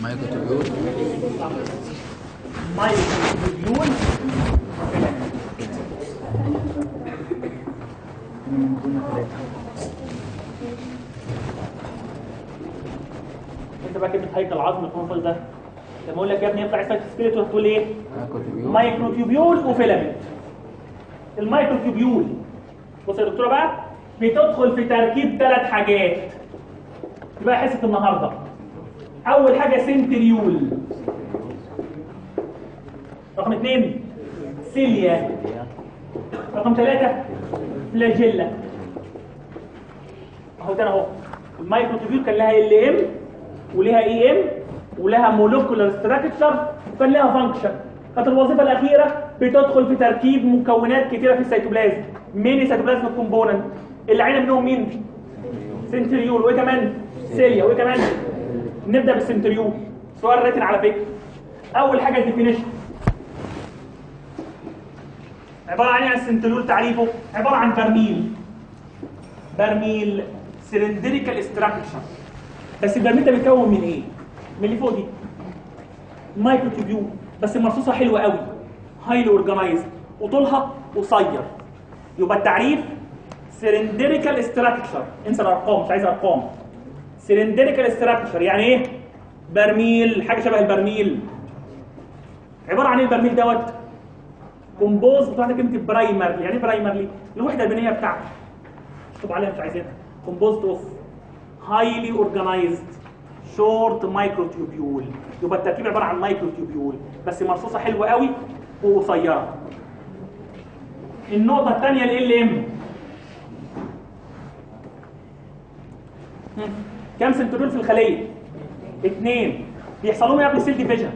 مايكروتوبيول مايكروتوبيول انت بقى كلمه هيكل عظمي الفصل ده لما اقول لك يا ابني يطلع سايتوسكليتون هتقول ايه؟ مايكروتوبيول مايكروتوبيول وفيلامنت المايكروتوبيول بص يا دكتوره بقى بتدخل في تركيب ثلاث حاجات يبقى حصه النهارده اول حاجه سنتريول رقم اثنين سيليا رقم ثلاثة فلاجيلا اهو تاني اهو المايكروتوبيول كان لها ال ام ولها اي ام ولها مولكولار ستراكشر وكان لها فانكشن كانت الوظيفه الاخيره بتدخل في تركيب مكونات كتيره في السيتوبلازم مين السيتوبلازم كومبوننت اللي عينا منهم مين سنتريول وايه كمان سيليا وايه كمان نبدا بالسنتريول سؤال ريتن على فكره اول حاجه الديفينيشن عباره عن ايه عن السنتريول تعريفه عباره عن برميل برميل سلندريكال ستراكشر بس البرميل ده بيتكون من ايه من اللي فوق دي مايكروتوبيول بس مرصوصه حلوه قوي هايلي اورجانيزد وطولها قصير يبقى التعريف سلندريكال ستراكشر انسى الارقام مش عايز ارقام سلندريكال ستراكشر يعني ايه برميل حاجه شبه البرميل عباره عن ايه البرميل دوت كومبوز بتاعت كلمه برايمرلي يعني ايه برايمرلي الوحده البنيه بتاعته مكتوب عليها مش عايزينها كومبوزد اوف هايلي اورجانيزد شورت مايكروتوبيول يبقى التركيب عباره عن مايكروتوبيول بس مرصوصه حلوه قوي وقصيره النقطه الثانيه ال ام كام سنترول في الخليه اثنين بيحصل لهم ايه قبل السيل ديفيجن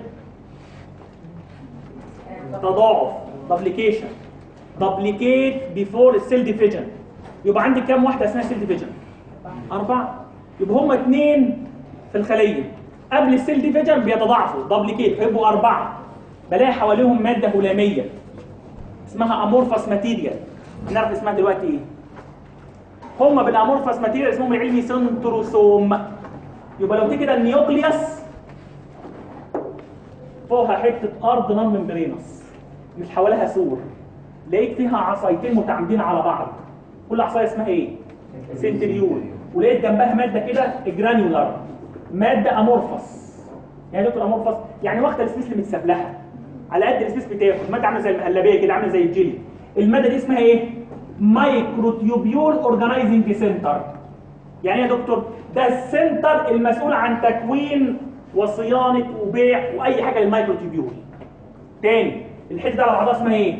تضاعف دبليكيشن دبليكيت بيفور السيل ديفيجن يبقى عندي كام واحده اسمها سيل ديفيجن اربعه يبقى هم اثنين في الخليه قبل السيل ديفيجن بيتضاعفوا دبليكيت هيبقوا اربعه بلاقي حواليهم ماده هلاميه اسمها امورفاس ماتيريال هنعرف اسمها دلوقتي ايه هم بالامورفاس ماتيريال اسمهم العلمي سنتروسوم يبقى لو دي كده النيوكليوس فوقها حته ارض نون ممبرينس مش حواليها سور لقيت فيها عصايتين متعامدين على بعض كل عصايه اسمها ايه سنتريول ولقيت جنبها ماده كده جرانيولار ماده امورفاس يعني ايه دكتور امورفاس يعني واخده السبيس اللي متساب لها على قد السبيس بتاخد ماده عامله زي المهلبيه كده عامله زي الجيلي الماده دي اسمها ايه مايكروتيوبيول اورجانيزنج سنتر يعني ايه يا دكتور ده السنتر المسؤول عن تكوين وصيانه وبيع واي حاجه للمايكروتيوبيول تاني الحته دي على بعضها اسمها ايه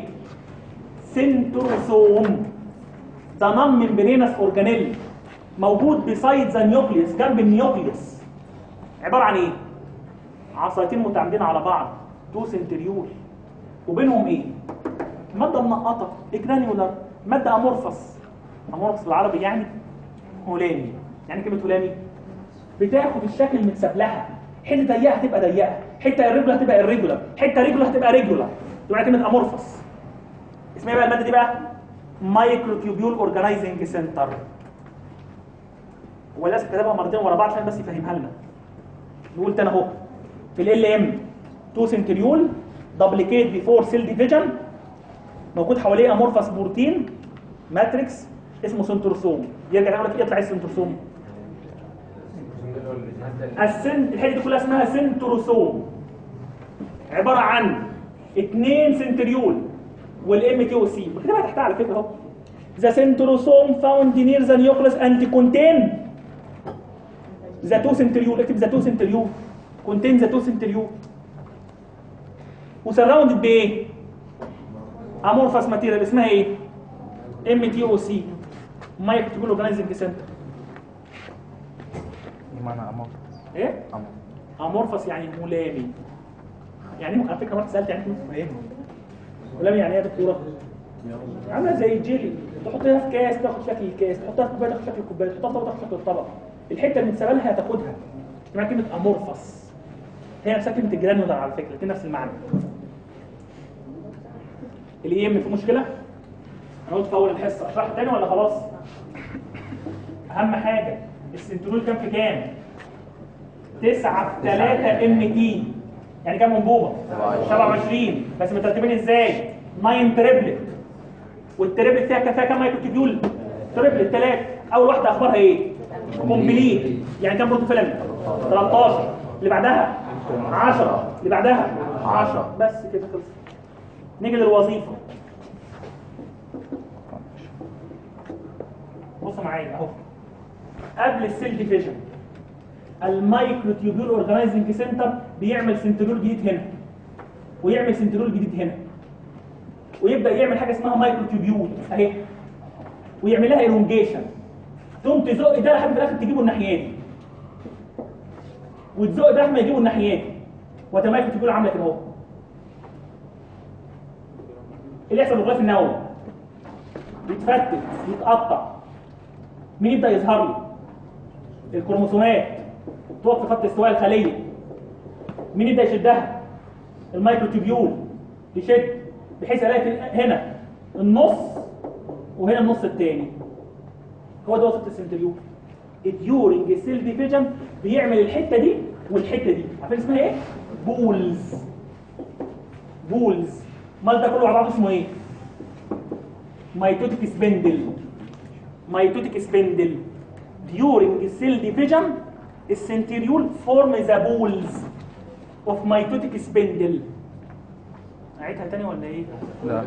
سنتروسوم ده نون ممبرينس اورجانيل موجود بسايد ذا نيوكليوس جنب النيوكليوس عباره عن ايه عصايتين متعامدين على بعض تو سنتريول وبينهم ايه ماده منقطه جرانيولار ماده امورفس امورفس بالعربي يعني هلامي يعني كلمه هلامي بتاخد الشكل متساب لها حته ضيقه هتبقى ضيقه حته الريجولار هتبقى الريجولار حته ريجولار هتبقى ريجولار تبقى كلمه امورفس اسمها إيه بقى الماده دي بقى مايكروتيوبيول اورجانيزنج سنتر هو لازم كتبها مرتين ورا بعض عشان بس يفهمها لنا نقول تاني اهو في ال ام 2 سنتريول دبليكيت بيفور سيل ديفيجن موجود حواليه امورفاس بروتين ماتريكس اسمه سنتروسوم يرجع يقول لك يطلع ايه السنتروسوم السن الحته دي كلها اسمها سنتروسوم عباره عن اثنين سنتريول والام تي او سي بكتبها تحتها على فكره اهو ذا سنتروسوم فاوند نير ذا نيوكليس اند كونتين ذا تو سنتريول اكتب ذا تو سنتريول كونتين ذا تو سنتريول وسراوندد بايه؟ امورفاس ماتيريال اسمها ايه؟ ام تي او سي مايكروتيبول اورجانيزنج سنتر بمعنى أمر ايه؟ أمر امورفاس يعني ملامي يعني على فكره رحت سالت يعني ايه؟ ملامي يعني ايه يا دكتوره؟ عامله زي الجيلي تحطيها في كاس تاخد شكل الكاس تحطها في كوبايه تاخد شكل الكوبايه تحطها في طبق تاخد شكل الطبق الحته اللي متسابه لها هتاخدها اسمها كلمه امورفاس هي نفسها كلمه الجرانولار على فكره الاثنين نفس المعنى الاي ام في مشكله؟ انا قلت في اول الحصه اشرح تاني ولا خلاص؟ اهم حاجه السنترول كام في كام؟ 9 في 3 ام تي يعني كام انبوبه 27 بس مترتبين ازاي 9 تريبلت والتريبلت فيها كام فيها كام مايكرو تيبيول تريبلت 3 اول واحده اخبارها ايه كومبليت يعني كام بروتوفيلم 13 اللي بعدها 10 اللي بعدها 10 بس كده خلص نيجي للوظيفه بصوا معايا اهو قبل السيل ديفيجن المايكرو تيوبول اورجانيزنج سنتر بيعمل سنترول جديد هنا ويعمل سنترول جديد هنا ويبدا يعمل حاجه اسمها مايكرو تيوبول اهي ويعمل لها الونجيشن تقوم تزق ده لحد في الاخر تجيبه الناحيه دي وتزق ده لحد ما يجيبه الناحيه دي وتمايكرو تيوبول عامله كده اهو ايه اللي يحصل بالغلاف النووي يتفتت يتقطع مين يبدا يظهر لي الكروموسومات تقف في خط استواء الخليه مين يبدا يشدها المايكروتيبيول يشد بحيث الاقي في هنا النص وهنا النص الثاني هو ده وسط السنتريول الديورنج سيل ديفيجن بيعمل الحته دي والحته دي عارفين اسمها ايه بولز بولز امال ده كله على بعضه اسمه ايه ميتوتيك سبندل ميتوتيك سبندل during cell division السنتريول form the balls of mitotic spindle اعيدها تاني ولا ايه؟ لا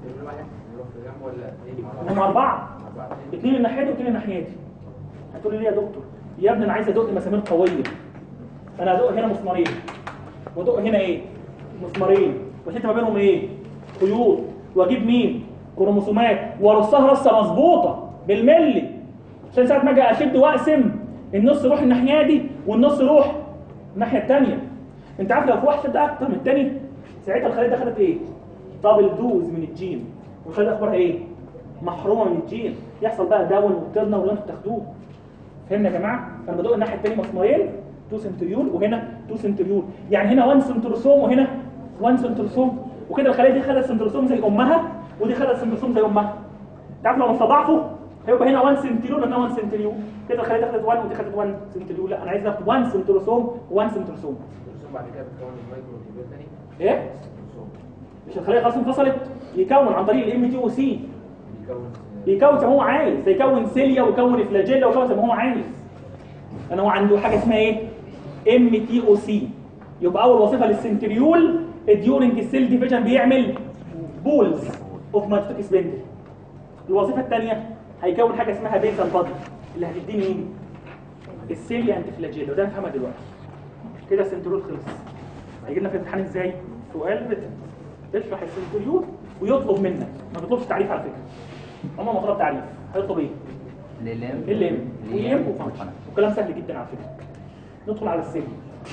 هم اربعه اثنين الناحيه دي واثنين الناحيه دي هتقول لي ليه يا دكتور؟ يا ابني انا عايز ادق مسامير قويه انا هدق هنا مسمارين وادق هنا ايه؟ مسمارين واشد ما بينهم ايه؟ خيوط واجيب مين؟ كروموسومات وارصها رصه مظبوطه بالملي عشان ساعه ما اجي اشد واقسم النص يروح الناحيه دي والنص يروح الناحيه الثانيه انت عارف لو في واحد شد اكتر من الثاني ساعتها الخليه دي خدت ايه؟ دبل دوز من الجين والخليه دي اخبارها ايه؟ محرومه من الجين يحصل بقى داون وبترنا واللي انتوا بتاخدوه فهمنا يا جماعه؟ انا بدق الناحيه الثانيه مسمارين 2 سنتريول وهنا 2 سنتريول يعني هنا 1 سنتروسوم وهنا 1 سنتروسوم وكده الخليه دي خدت سنتروسوم زي امها ودي خدت سنتروسوم زي امها تعرف لو مستضعفوا هيبقى هنا 1 سنتريول وهنا 1 سنتريول كده الخليه دي خدت 1 ودي خدت 1 سنتريول لا انا عايز اخد 1 سنتروسوم و1 سنتروسوم بعد كده بتكون المايكرو تيبيول تاني ايه؟ مش الخليه خلاص انفصلت يكون عن طريق الام تي او سي بيكون يكون زي ما هو عايز يكون سيليا ويكون فلاجيلا ويكون زي ما هو عايز انا هو عنده حاجه اسمها ايه ام تي او سي يبقى اول وظيفه للسنتريول الديورنج السيل ديفيجن بيعمل بولز اوف ماجستيك سبندل الوظيفه الثانيه هيكون حاجه اسمها بيزال بادي اللي هتديني مين السيليا انتي فلاجيلا وده هنفهمها دلوقتي كده السنتريول خلص هيجي لنا في الامتحان ازاي سؤال بت- تشرح السنتريول ويطلب منك ما بيطلبش تعريف على فكره عمره ما طلب تعريف هيطلب ايه الام ال ام وام وفانكشن وكلام سهل جدا على فكره ندخل على السجن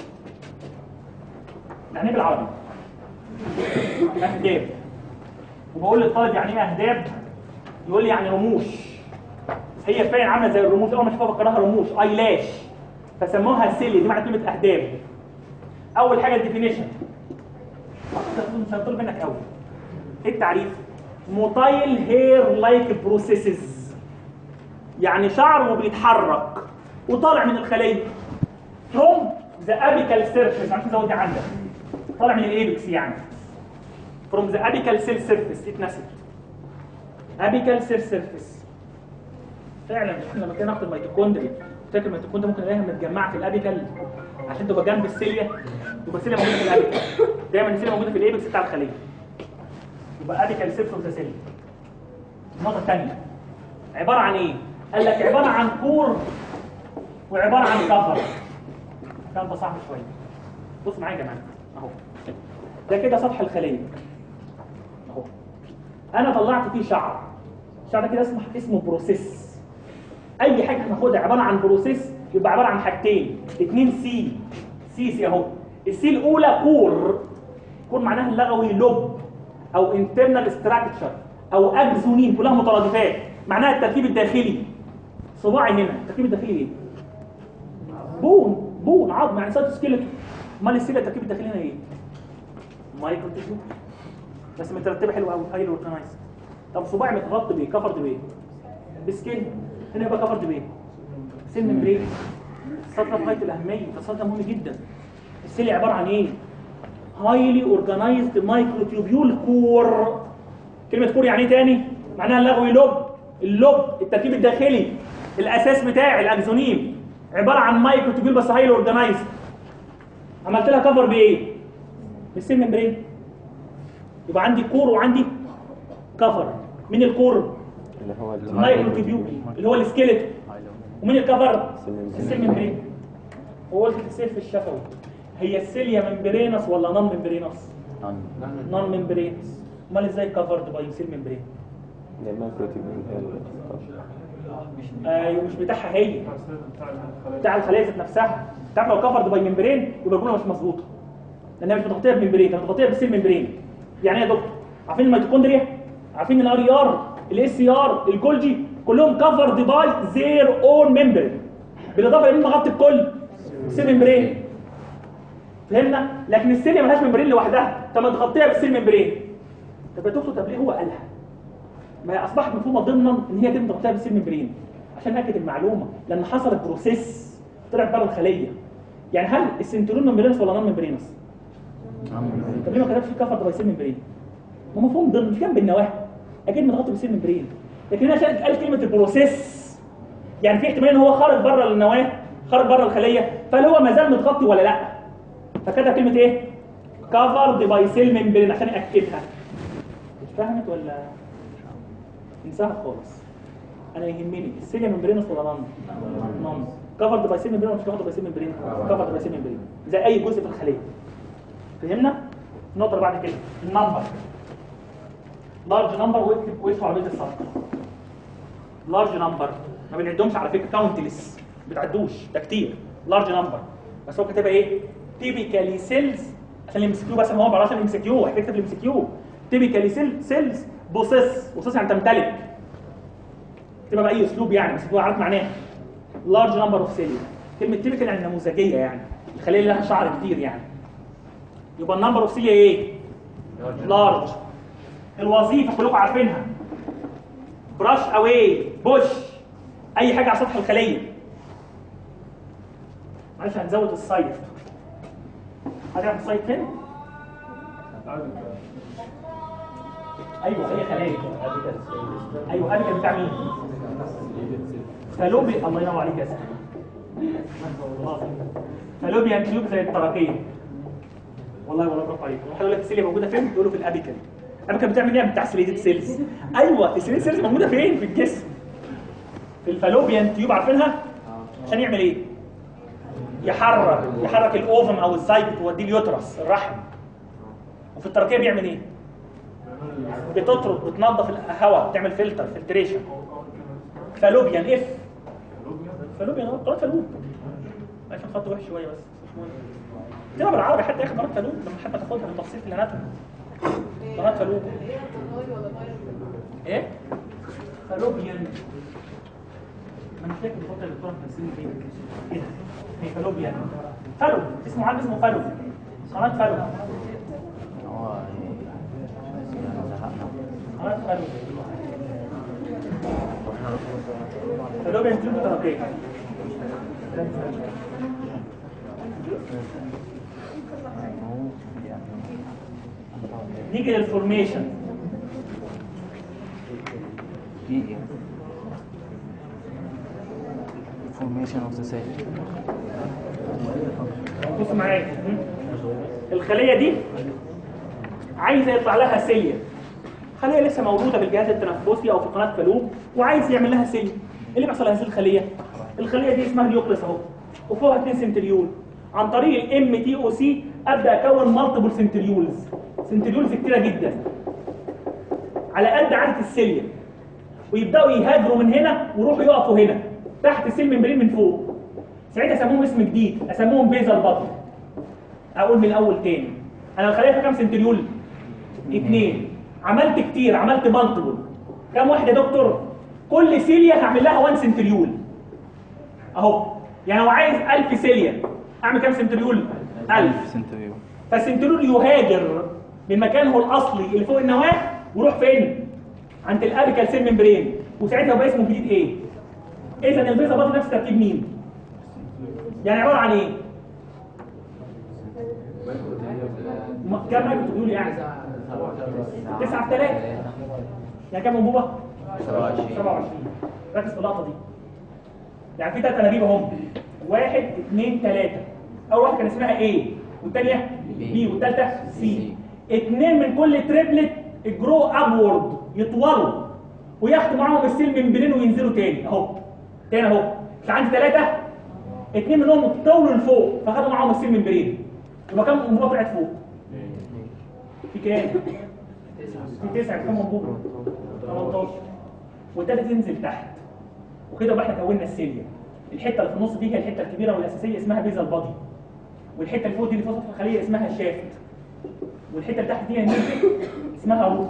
يعني ايه بالعربي اهداب وبقول للطالب يعني ايه اهداب يقول لي يعني رموش هي فعلا عامله زي الرموش اول ما اشوفها بكرهها رموش ايلاش فسموها سيلي دي معنى كلمه اهداب اول حاجه الديفينيشن مش هطلب منك قوي ايه التعريف موتايل هير لايك بروسيسز يعني شعره بيتحرك وطالع من الخليه from the apical surface عشان زود دي عندك طالع من الايبكس يعني from the apical cell surface اتنست apical cell surface فعلا مش احنا لما كنا ناخد الميتوكوندريا فاكر الميتوكوندريا ممكن نلاقيها متجمعه في الابيكال عشان تبقى جنب السيليا تبقى السيليا موجوده في الابيكال دايما السيليا موجوده في الايبكس بتاع الخليه يبقى ابيكال سيرفس اوف ذا سيليا النقطه الثانيه عباره عن ايه قال لك عباره عن كور وعباره عن كفر كان ده صعب شويه بص معايا يا جماعه اهو ده كده سطح الخليه اهو انا طلعت فيه شعر الشعر ده كده اسمه اسمه بروسيس اي حاجه هناخدها عباره عن بروسيس يبقى عباره عن حاجتين اتنين سي سي سي اهو السي الاولى كور كور معناها اللغوي لب او انترنال ستراكشر او اكزونين كلها مترادفات معناها التركيب الداخلي صباعي هنا التركيب الداخلي ايه بون بون عظم يعني سايتوسكيلتون امال السيل التركيب الداخلي هنا ايه مايكرو تيشو بس مترتبه حلو قوي هايلي اورجنايزد طب صباعي متغطي بايه كفرد بايه بسكين هنا يبقى كفرد بايه سن ممبرين السطر ده غايه الاهميه ده السطر ده مهم جدا السيليا عباره عن ايه هايلي اورجانيزد مايكرو تيوبيول كور كلمه كور يعني ايه تاني معناها اللغوي لب اللب التركيب الداخلي الاساس بتاعي الاكزونيم عباره عن مايكرو تيوبيول بس هايلي اورجانيزد عملت لها كفر بايه بالسيل ممبرين يبقى عندي كور وعندي كفر مين الكور اللي هو المايكرو تيوبيول اللي هو السكيلت ومين الكفر السيل ممبرين هو السيل الشفوي هي السيليا ممبرينس ولا نون ممبرينس نون ممبرينس امال ازاي كفرد باي سيل ممبرين ده المايكروتيوبول هي اللي ايوه مش بتاعها هي بتاع الخليه ذات نفسها تعرف لو كفرد باي ممبرين يبقى الجمله مش مظبوطه لانها مش متغطيه بممبرين ده متغطيه بالسيل ممبرين يعني ايه يا دكتور عارفين الميتوكوندريا عارفين الار اي ار الاس سي ار الجولجي كلهم كفرد باي زير اون ممبرين بالاضافه لان مغطي الكل سيل ممبرين فهمنا لكن السيليا ملهاش ممبرين لوحدها طب متغطيه بالسيل ممبرين طب يا دكتور طب ليه هو قالها ما هي اصبحت مفهومه ضمنا ان هي تبقى مغطيه بالسيل ممبرين عشان ناكد المعلومه لان حصل بروسيس طلع بره الخليه يعني هل السنترون ممبرينس ولا نون ممبرينس طب ليه ما كتبش كفر باي سيل ممبرين ما مفهوم ضمن مش جنب النواه اكيد متغطي بالسيل ممبرين لكن هنا عشان قال كلمه البروسيس يعني في احتمال ان هو خارج بره النواه خارج بره الخليه فهل هو ما زال متغطي ولا لا فكتب كلمه ايه كفرد باي سيل ممبرين عشان ياكدها مش فهمت ولا انساها خالص انا يهمني السيليا ممبرينس ولا نون نون كفرد باي سيل ممبرين ولا مش كفرد باي سيل ممبرين كفرد باي سيل ممبرين زي اي جزء في الخليه فهمنا النقطه اللي بعد كده النمبر لارج نمبر واكتب واسمه على بيت السطر لارج نمبر ما بنعدهمش على فكره كاونتلس ما بتعدوش ده كتير لارج نمبر بس هو كاتبها ايه تيبيكالي سيلز عشان الام سي كيو بس ما هو بقى عشان الام سي كيو هتكتب الام سي كيو تيبيكالي سيلز بوسيس بوسيس يعني تمتلك تبقى باي اسلوب يعني بس تبقى عارف معناها لارج نمبر اوف سيلز كلمه تيبيكال يعني نموذجيه يعني الخليه اللي لها شعر كتير يعني يبقى النمبر اوف سيليا ايه لارج الوظيفه كلكم عارفينها براش اواي بوش اي حاجه على سطح الخليه معلش هنزود السايد هتعرف السايد فين ايوه هي خلايا ايوه ابيكال بتاع مين فالوبي الله ينور عليك يا سيدي فالوبيان تيوب زي التراكيه والله والله برافو عليك واحد يقول لك السيليا موجوده فين تقول له في الابيكال الابيكال بتعمل ايه بتاع سيليتد سيلز ايوه السيليتد سيلز موجوده فين في الجسم في الفالوبيان تيوب عارفينها عشان يعمل ايه يحرك يحرك الاوفم او الزايجوت ويوديه اليوترس الرحم وفي التركيه بيعمل ايه بتطرد بتنظف الهواء بتعمل فلتر فلتريشن فالوبيان اف فالوبيان اه قناه فالوب عشان خط وحش شويه بس مش مهم اكتبها بالعربي حتى ياخد قناه فالوب لما حتى تاخدها بالتفصيل في الاناتومي قناه فالوب ايه فالوبيان انا مش فاكر الفتره اللي الدكتوره بتنزلني فين كده هي فالوبيان فالو اسمه عندي اسمه فالو قناه فالو هو يعني زهقنا قناه فالو فالوبيان تيوب تركيه هو يعني نيجي للفورميشن في ايه formation of the cell بص معايا م? الخليه دي عايزه يطلع لها سيليا خليه لسه موجوده في الجهاز التنفسي او في قناه فالوب وعايز يعمل لها سيليا ايه اللي بيحصل لهذه الخليه الخليه دي اسمها نيوكليس اهو وفوقها 2 سنتريول عن طريق الام تي او سي ابدا اكون مالتيبل سنتريولز سنتريولز كتيره جدا على قد عدد السيليا ويبداوا يهاجروا من هنا ويروحوا يقفوا هنا تحت السيل ممبرين من فوق ساعتها اسموهم اسم جديد اسموهم بيزل بطن اقول من الاول تاني انا الخليه فيها كام سنتريول اثنين عملت كتير عملت مالتيبل كام واحد يا دكتور كل سيليا هعمل لها 1 سنتريول اهو يعني لو عايز 1000 سيليا اعمل كام سنتريول 1000 سنتريول فالسنتريول يهاجر من مكانه الاصلي اللي فوق النواه ويروح فين عند الابيكال سيل ممبرين وساعتها يبقى اسمه جديد ايه اذا البيضه باطي نفس ترتيب مين يعني عباره عن ايه م- كام مايكرو تقول لي يعني 9 في 3 يعني كام انبوبه 27 27 ركز في اللقطه دي يعني في ثلاث انابيب اهم واحد اثنين ثلاثه اول واحده كان اسمها A والثانيه B. B والثالثه C اثنين من كل تريبلت الجرو ابورد يطولوا وياخدوا معاهم السيل ممبرين وينزلوا تاني اهو تاني اهو مش عندي ثلاثه اثنين منهم طولوا لفوق فخدوا معاهم السيل ممبرين يبقى كام انبوبه طلعت فوق؟ في كام؟ في تسعه كام انبوبه؟ 18 والتالت ينزل تحت وكده بقى احنا كونا السيليا الحته اللي في النص دي هي الحته الكبيره والاساسيه اسمها بيزال بادي والحته اللي فوق دي اللي فوق سطح الخليه اسمها شافت والحته اللي تحت دي هي النيوكليك اسمها روت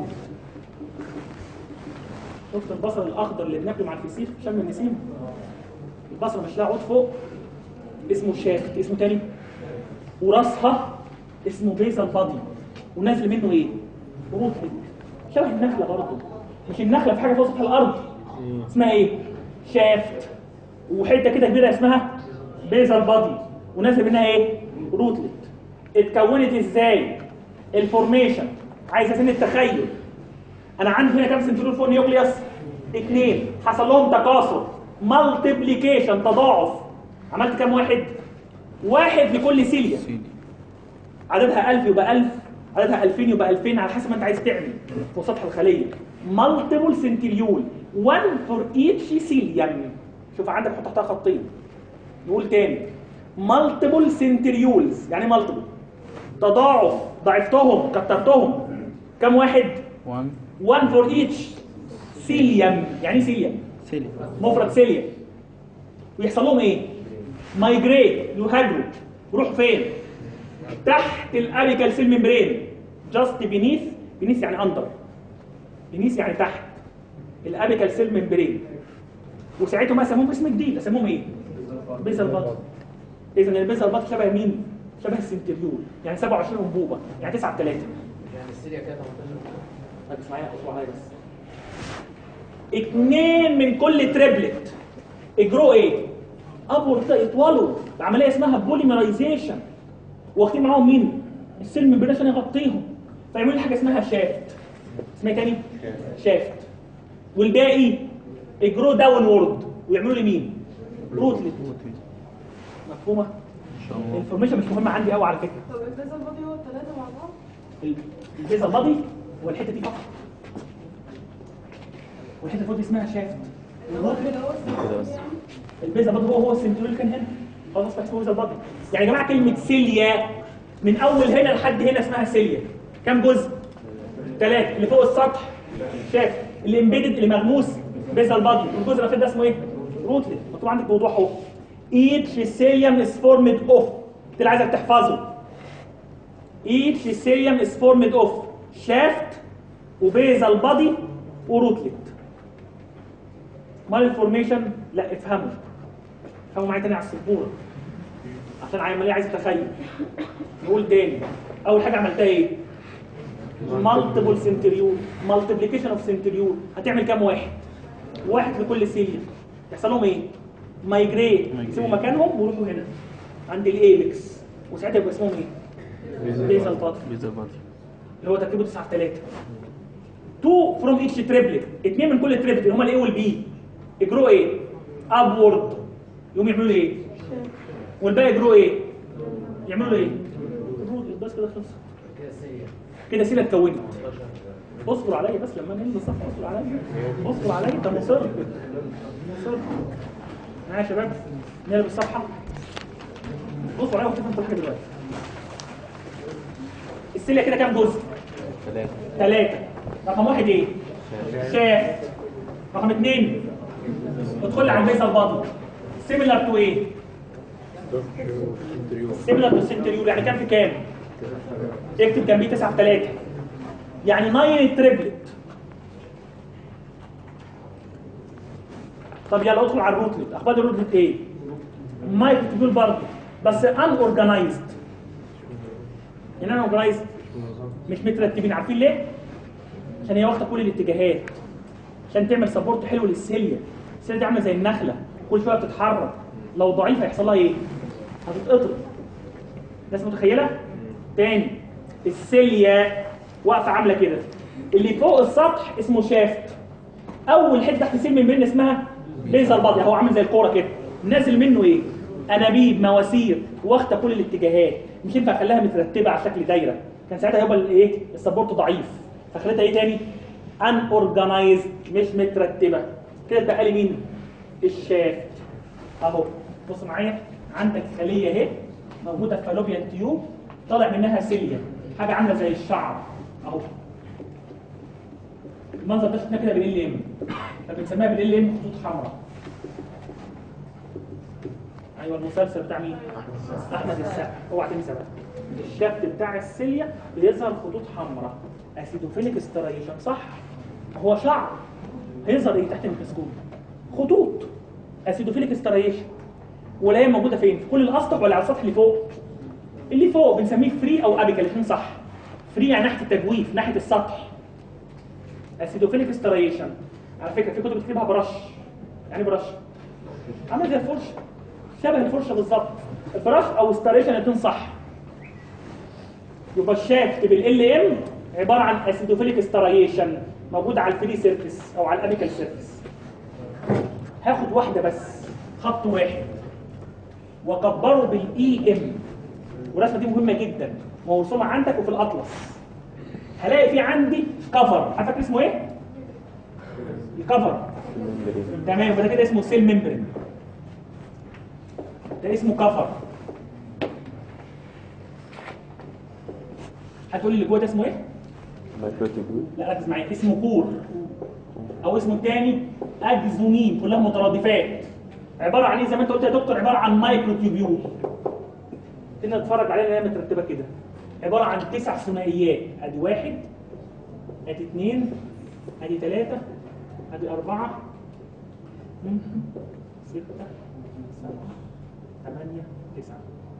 شفت البصل الاخضر اللي بناكله مع الفسيخ في شم النسيم البصل مش لها عود فوق اسمه شافت اسمه تاني وراسها اسمه بيزال بادي ونازل منه ايه؟ روتلت شبه النخله برضه مش النخله في حاجه فوق سطح الارض اسمها ايه؟ شافت وحته كده كبيره اسمها بيزال بادي ونازل منها ايه؟ روتلت اتكونت ازاي؟ الفورميشن عايز اسن التخيل انا عندي هنا كام سنترول فوق النيوكليوس؟ اثنين حصل لهم تكاثر مالتيبليكيشن تضاعف عملت كام واحد؟ واحد لكل سيليا عددها 1000 يبقى 1000 عددها 2000 يبقى 2000 على حسب ما انت عايز تعمل فوق سطح الخليه مالتيبل سنتريول 1 فور ايتش سيليم شوف عندك حط تحتها خطين نقول تاني مالتيبل سنتريولز يعني مالتيبل تضاعف ضعفتهم كترتهم كم واحد 1 1 فور ايتش سيليم يعني ايه سيليم سيلي مفرد سيليا ويحصل لهم ايه مايجريت يهاجروا يروحوا فين تحت الابيكال سيل ممبرين جاست بينيث بينيث يعني اندر بينيث يعني تحت الابيكال سيل ممبرين وساعتهم بقى سموهم اسم جديد اسموهم ايه بيزل بط اذا البيزل بط شبه مين شبه السنتريول يعني 27 انبوبه يعني 9 في 3 يعني السيريا كده 18 ركز معايا اصبر عليا بس اتنين من كل تريبلت اجروا ايه ابورد يطولوا العمليه اسمها بوليمرايزيشن واخدين معاهم مين السيل ممبرين عشان يغطيهم فيعملوا لي حاجه اسمها شافت اسمها إيه تاني شافت والباقي اجروا داون وورد ويعملوا لي مين روتلت مفهومه ان شاء الله الانفورميشن مش مهمه عندي قوي على فكره طب البيزا البادي هو الثلاثة مع بعض؟ البيزا الماضي والحته دي فقط والحته اللي فوق دي اسمها شافت اللي هو كده بس. البيزا برضه هو هو السنترول كان هنا خلاص بقى اسمه بيزا البادي يعني يا جماعه كلمه سيليا من اول هنا لحد هنا اسمها سيليا كام جزء ثلاثه اللي فوق السطح شاف اللي امبيدد اللي مغموس بيزا البادي والجزء الاخير ده اسمه ايه روتلت مكتوب عندك بوضوح اهو each cilium is formed of ده اللي عايزك تحفظه each cilium is formed of shaft وبيزال بادي وروتلت مال الفورميشن لا افهموا افهموا معايا تاني على السبوره عشان عمليه عايز تخيل نقول تاني اول حاجه عملتها ايه مالتيبل سنتريول مالتيبليكيشن اوف سنتريول هتعمل كام واحد واحد لكل سيليا يحصل لهم ايه مايجريت يسيبوا مكانهم ويروحوا هنا عند الايبكس وساعتها يبقى اسمهم ايه بيزال بادي بيزا بادي اللي هو تركيبه 9 في 3 2 فروم ايتش تريبلت اثنين من كل تريبلت اللي هم الاي والبي يجروا ايه ابورد يقوم يعملوا لي ايه والباقي يجروا ايه يعملوا ايه يجروا- بس كده خلص كده السيريا كده سيله اتكونت اصبر عليا بس لما ننزل الصف اصبر عليا اصبر عليا انت مصر مصر معايا يا شباب نقلب الصفحه اصبر عليا وشوف انت حاجه دلوقتي السيله كده كام جزء ثلاثة ثلاثة رقم واحد ايه؟ شاف رقم اثنين ادخل على البيزا البادي سيميلر تو ايه؟ سيميلر تو سنتريول يعني كام في كام؟ اكتب جنبيه 9 في 3 يعني 9 تريبلت طب يلا ادخل على الروتلت اخبار الروتلت ايه؟ مايكروتيبول برضه بس ان اورجنايزد يعني انا اورجنايزد مش مترتبين عارفين ليه؟ عشان هي واخده كل الاتجاهات عشان تعمل سبورت حلو للسيليا السيليا دي عامله زي النخله كل شويه بتتحرك لو ضعيفه يحصل لها ايه؟ هتتقطم الناس متخيله تاني السيليا واقفه عامله كده اللي فوق السطح اسمه شافت اول حته تحت السيل من بين اسمها بيزل بادي هو عامل زي الكوره كده نازل منه ايه انابيب مواسير واخده كل الاتجاهات مش ينفع اخليها مترتبه على شكل دايره كان ساعتها يبقى الايه السبورت ضعيف فخليتها ايه تاني ان اورجنايزد مش مترتبه كده اتبقى لي مين الشافت اهو بص معايا عندك خليه اهي موجوده في فالوبيان تيوب طالع منها سيليا حاجه عامله زي الشعر اهو المنظر ده شفناه كده بالال ام فبنسميها بالال ام خطوط حمراء ايوه المسلسل بتاع مين؟ احمد السقا اوعى تنسى بقى الشفت بتاع السيليا بيظهر خطوط حمراء اسيدوفيليك سترايشن صح؟ هو شعر هيظهر ايه تحت الميكروسكوب؟ خطوط اسيدوفيليك سترايشن ولا هي موجوده فين؟ في كل الاسطح ولا على السطح اللي فوق؟ اللي فوق بنسميه فري او ابيكال الاثنين صح فري يعني ناحيه التجويف ناحيه السطح اسيدوفيليك سترايشن على فكره في كتب بتكتبها برش يعني برش عامل زي الفرشه شبه الفرشه بالظبط البرش او سترايشن الاثنين صح يبقى الشافت بالال ام عباره عن اسيدوفيليك سترايشن موجود على الفري سيرفيس او على الابيكال سيرفيس هاخد واحده بس خط واحد واكبره بالاي ام والرسمه دي مهمه جدا موصومه عندك وفي الاطلس هلاقي في عندي كفر عارف فاكر اسمه ايه الكفر تمام فده كده اسمه سيل ممبرين ده اسمه كفر هتقول لي اللي جوه ده اسمه ايه مايكروتيبول لا ركز معايا اسمه كور او اسمه الثاني اجزونين كلها مترادفات عباره عن ايه زي ما انت قلت يا دكتور عباره عن مايكرو تيوبيول هنا نتفرج عليها هي مترتبه كده عباره عن تسع ثنائيات ادي واحد ادي اثنين ادي ثلاثه ادي اربعه مم. سته سبعه ثمانيه تسعه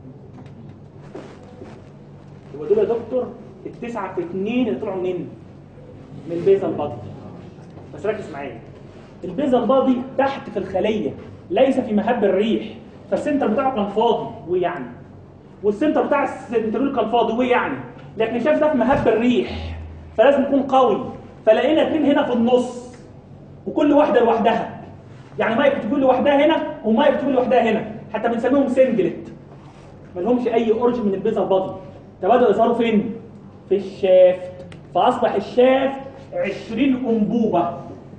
يبقى دول يا دكتور التسعه في اثنين اللي طلعوا منين؟ من البيزل بادي بس ركز معايا البيزل بادي تحت في الخليه ليس في مهب الريح فالسنتر بتاعه كان فاضي ويعني والسنتر بتاع السنترول كان فاضي ويعني لكن شاف ده في مهب الريح فلازم يكون قوي فلقينا اتنين هنا في النص وكل واحده لوحدها يعني مايك تقول لوحدها هنا ومايك تقول لوحدها هنا حتى بنسميهم سنجلت ما لهمش اي اورج من البيزل بادي تبادلوا يظهروا فين في الشافت فاصبح الشافت 20 انبوبه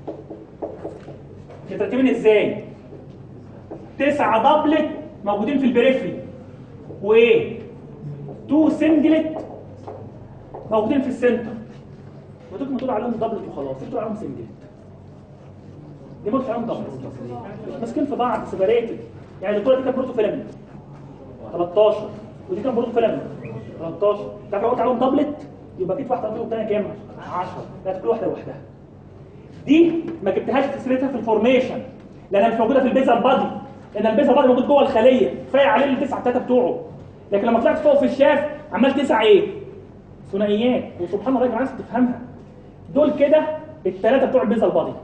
مترتبين ازاي تسعة دبلت موجودين في البريفري وايه تو سنجلت موجودين في السنتر ودول بتقول عليهم دبلت وخلاص بتقول عليهم سنجلت دي ما عليهم دبلت ماسكين في بعض سيبريتد يعني الدكتوره دي كانت بروتو فيلامنت 13 ودي كانت بروتو فيلامنت 13 تعرف لو قلت عليهم دبلت يبقى اكيد واحده فيهم تانية كام 10 لا كل واحده لوحدها دي ما جبتهاش في سيرتها في الفورميشن لانها مش موجوده في البيزل بادي لان البيزل بادي موجود جوه الخليه كفايه عليه التسعه تلاته بتوعه لكن لما طلعت فوق في الشاف عمال تسع ايه ثنائيات وسبحان الله يا جماعه لازم تفهمها دول كده الثلاثه بتوع البيزل بادي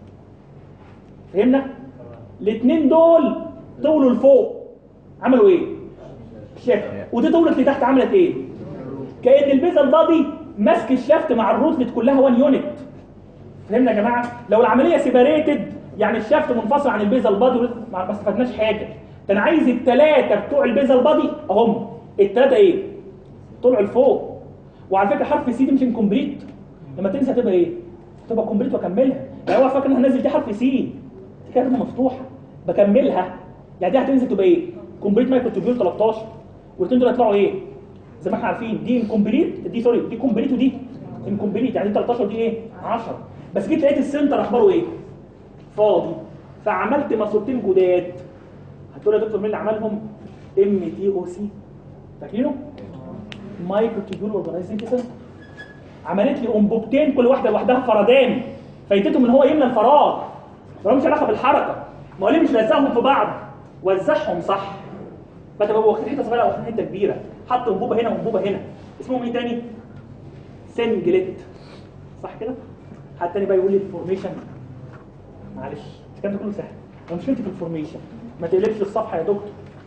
فهمنا الاثنين دول طولوا لفوق عملوا ايه شاف ودي طولت لتحت عملت ايه كان البيزل بادي ماسك الشافت مع الروتلت كلها وان يونت فهمنا يا جماعه لو العمليه سيباريتد يعني الشافت منفصل عن البيزل بادي ما ما استفدناش حاجه ده انا عايز الثلاثه بتوع البيزل بادي اهم الثلاثه ايه طلعوا لفوق وعلى فكره حرف سي دي مش انكمبليت لما تنسى تبقى ايه تبقى كومبليت واكملها يعني هو فاكر ان انا هنزل دي حرف سي دي كده هتبقى مفتوحه بكملها يعني دي هتنزل تبقى ايه كومبليت مايكرو تيوبيول 13 والاثنين دول هيطلعوا ايه زي ما احنا عارفين دي انكمبليت دي سوري دي كومبليت ودي انكمبليت يعني دي 13 دي ايه 10 بس جيت لقيت السنتر اخباره ايه فاضي فعملت ماسورتين جداد هتقول يا دكتور مين اللي عملهم ام تي او سي فاكرينه مايكرو تيوبول اورجانيزنج سنتر عملت لي انبوبتين كل واحده لوحدها فردان فايدته ان هو يملى الفراغ ما مش علاقه بالحركه ما هو ليه مش لازقهم في بعض وزعهم صح فتبقى واخدين حته صغيره او واخدين حته كبيره حط انبوبه هنا وانبوبه هنا اسمهم ايه تاني سنجلت صح كده حد تاني بقى يقول لي الفورميشن معلش الكلام ده كله سهل لو مشكلتي في الفورميشن ما تقلبش الصفحه يا دكتور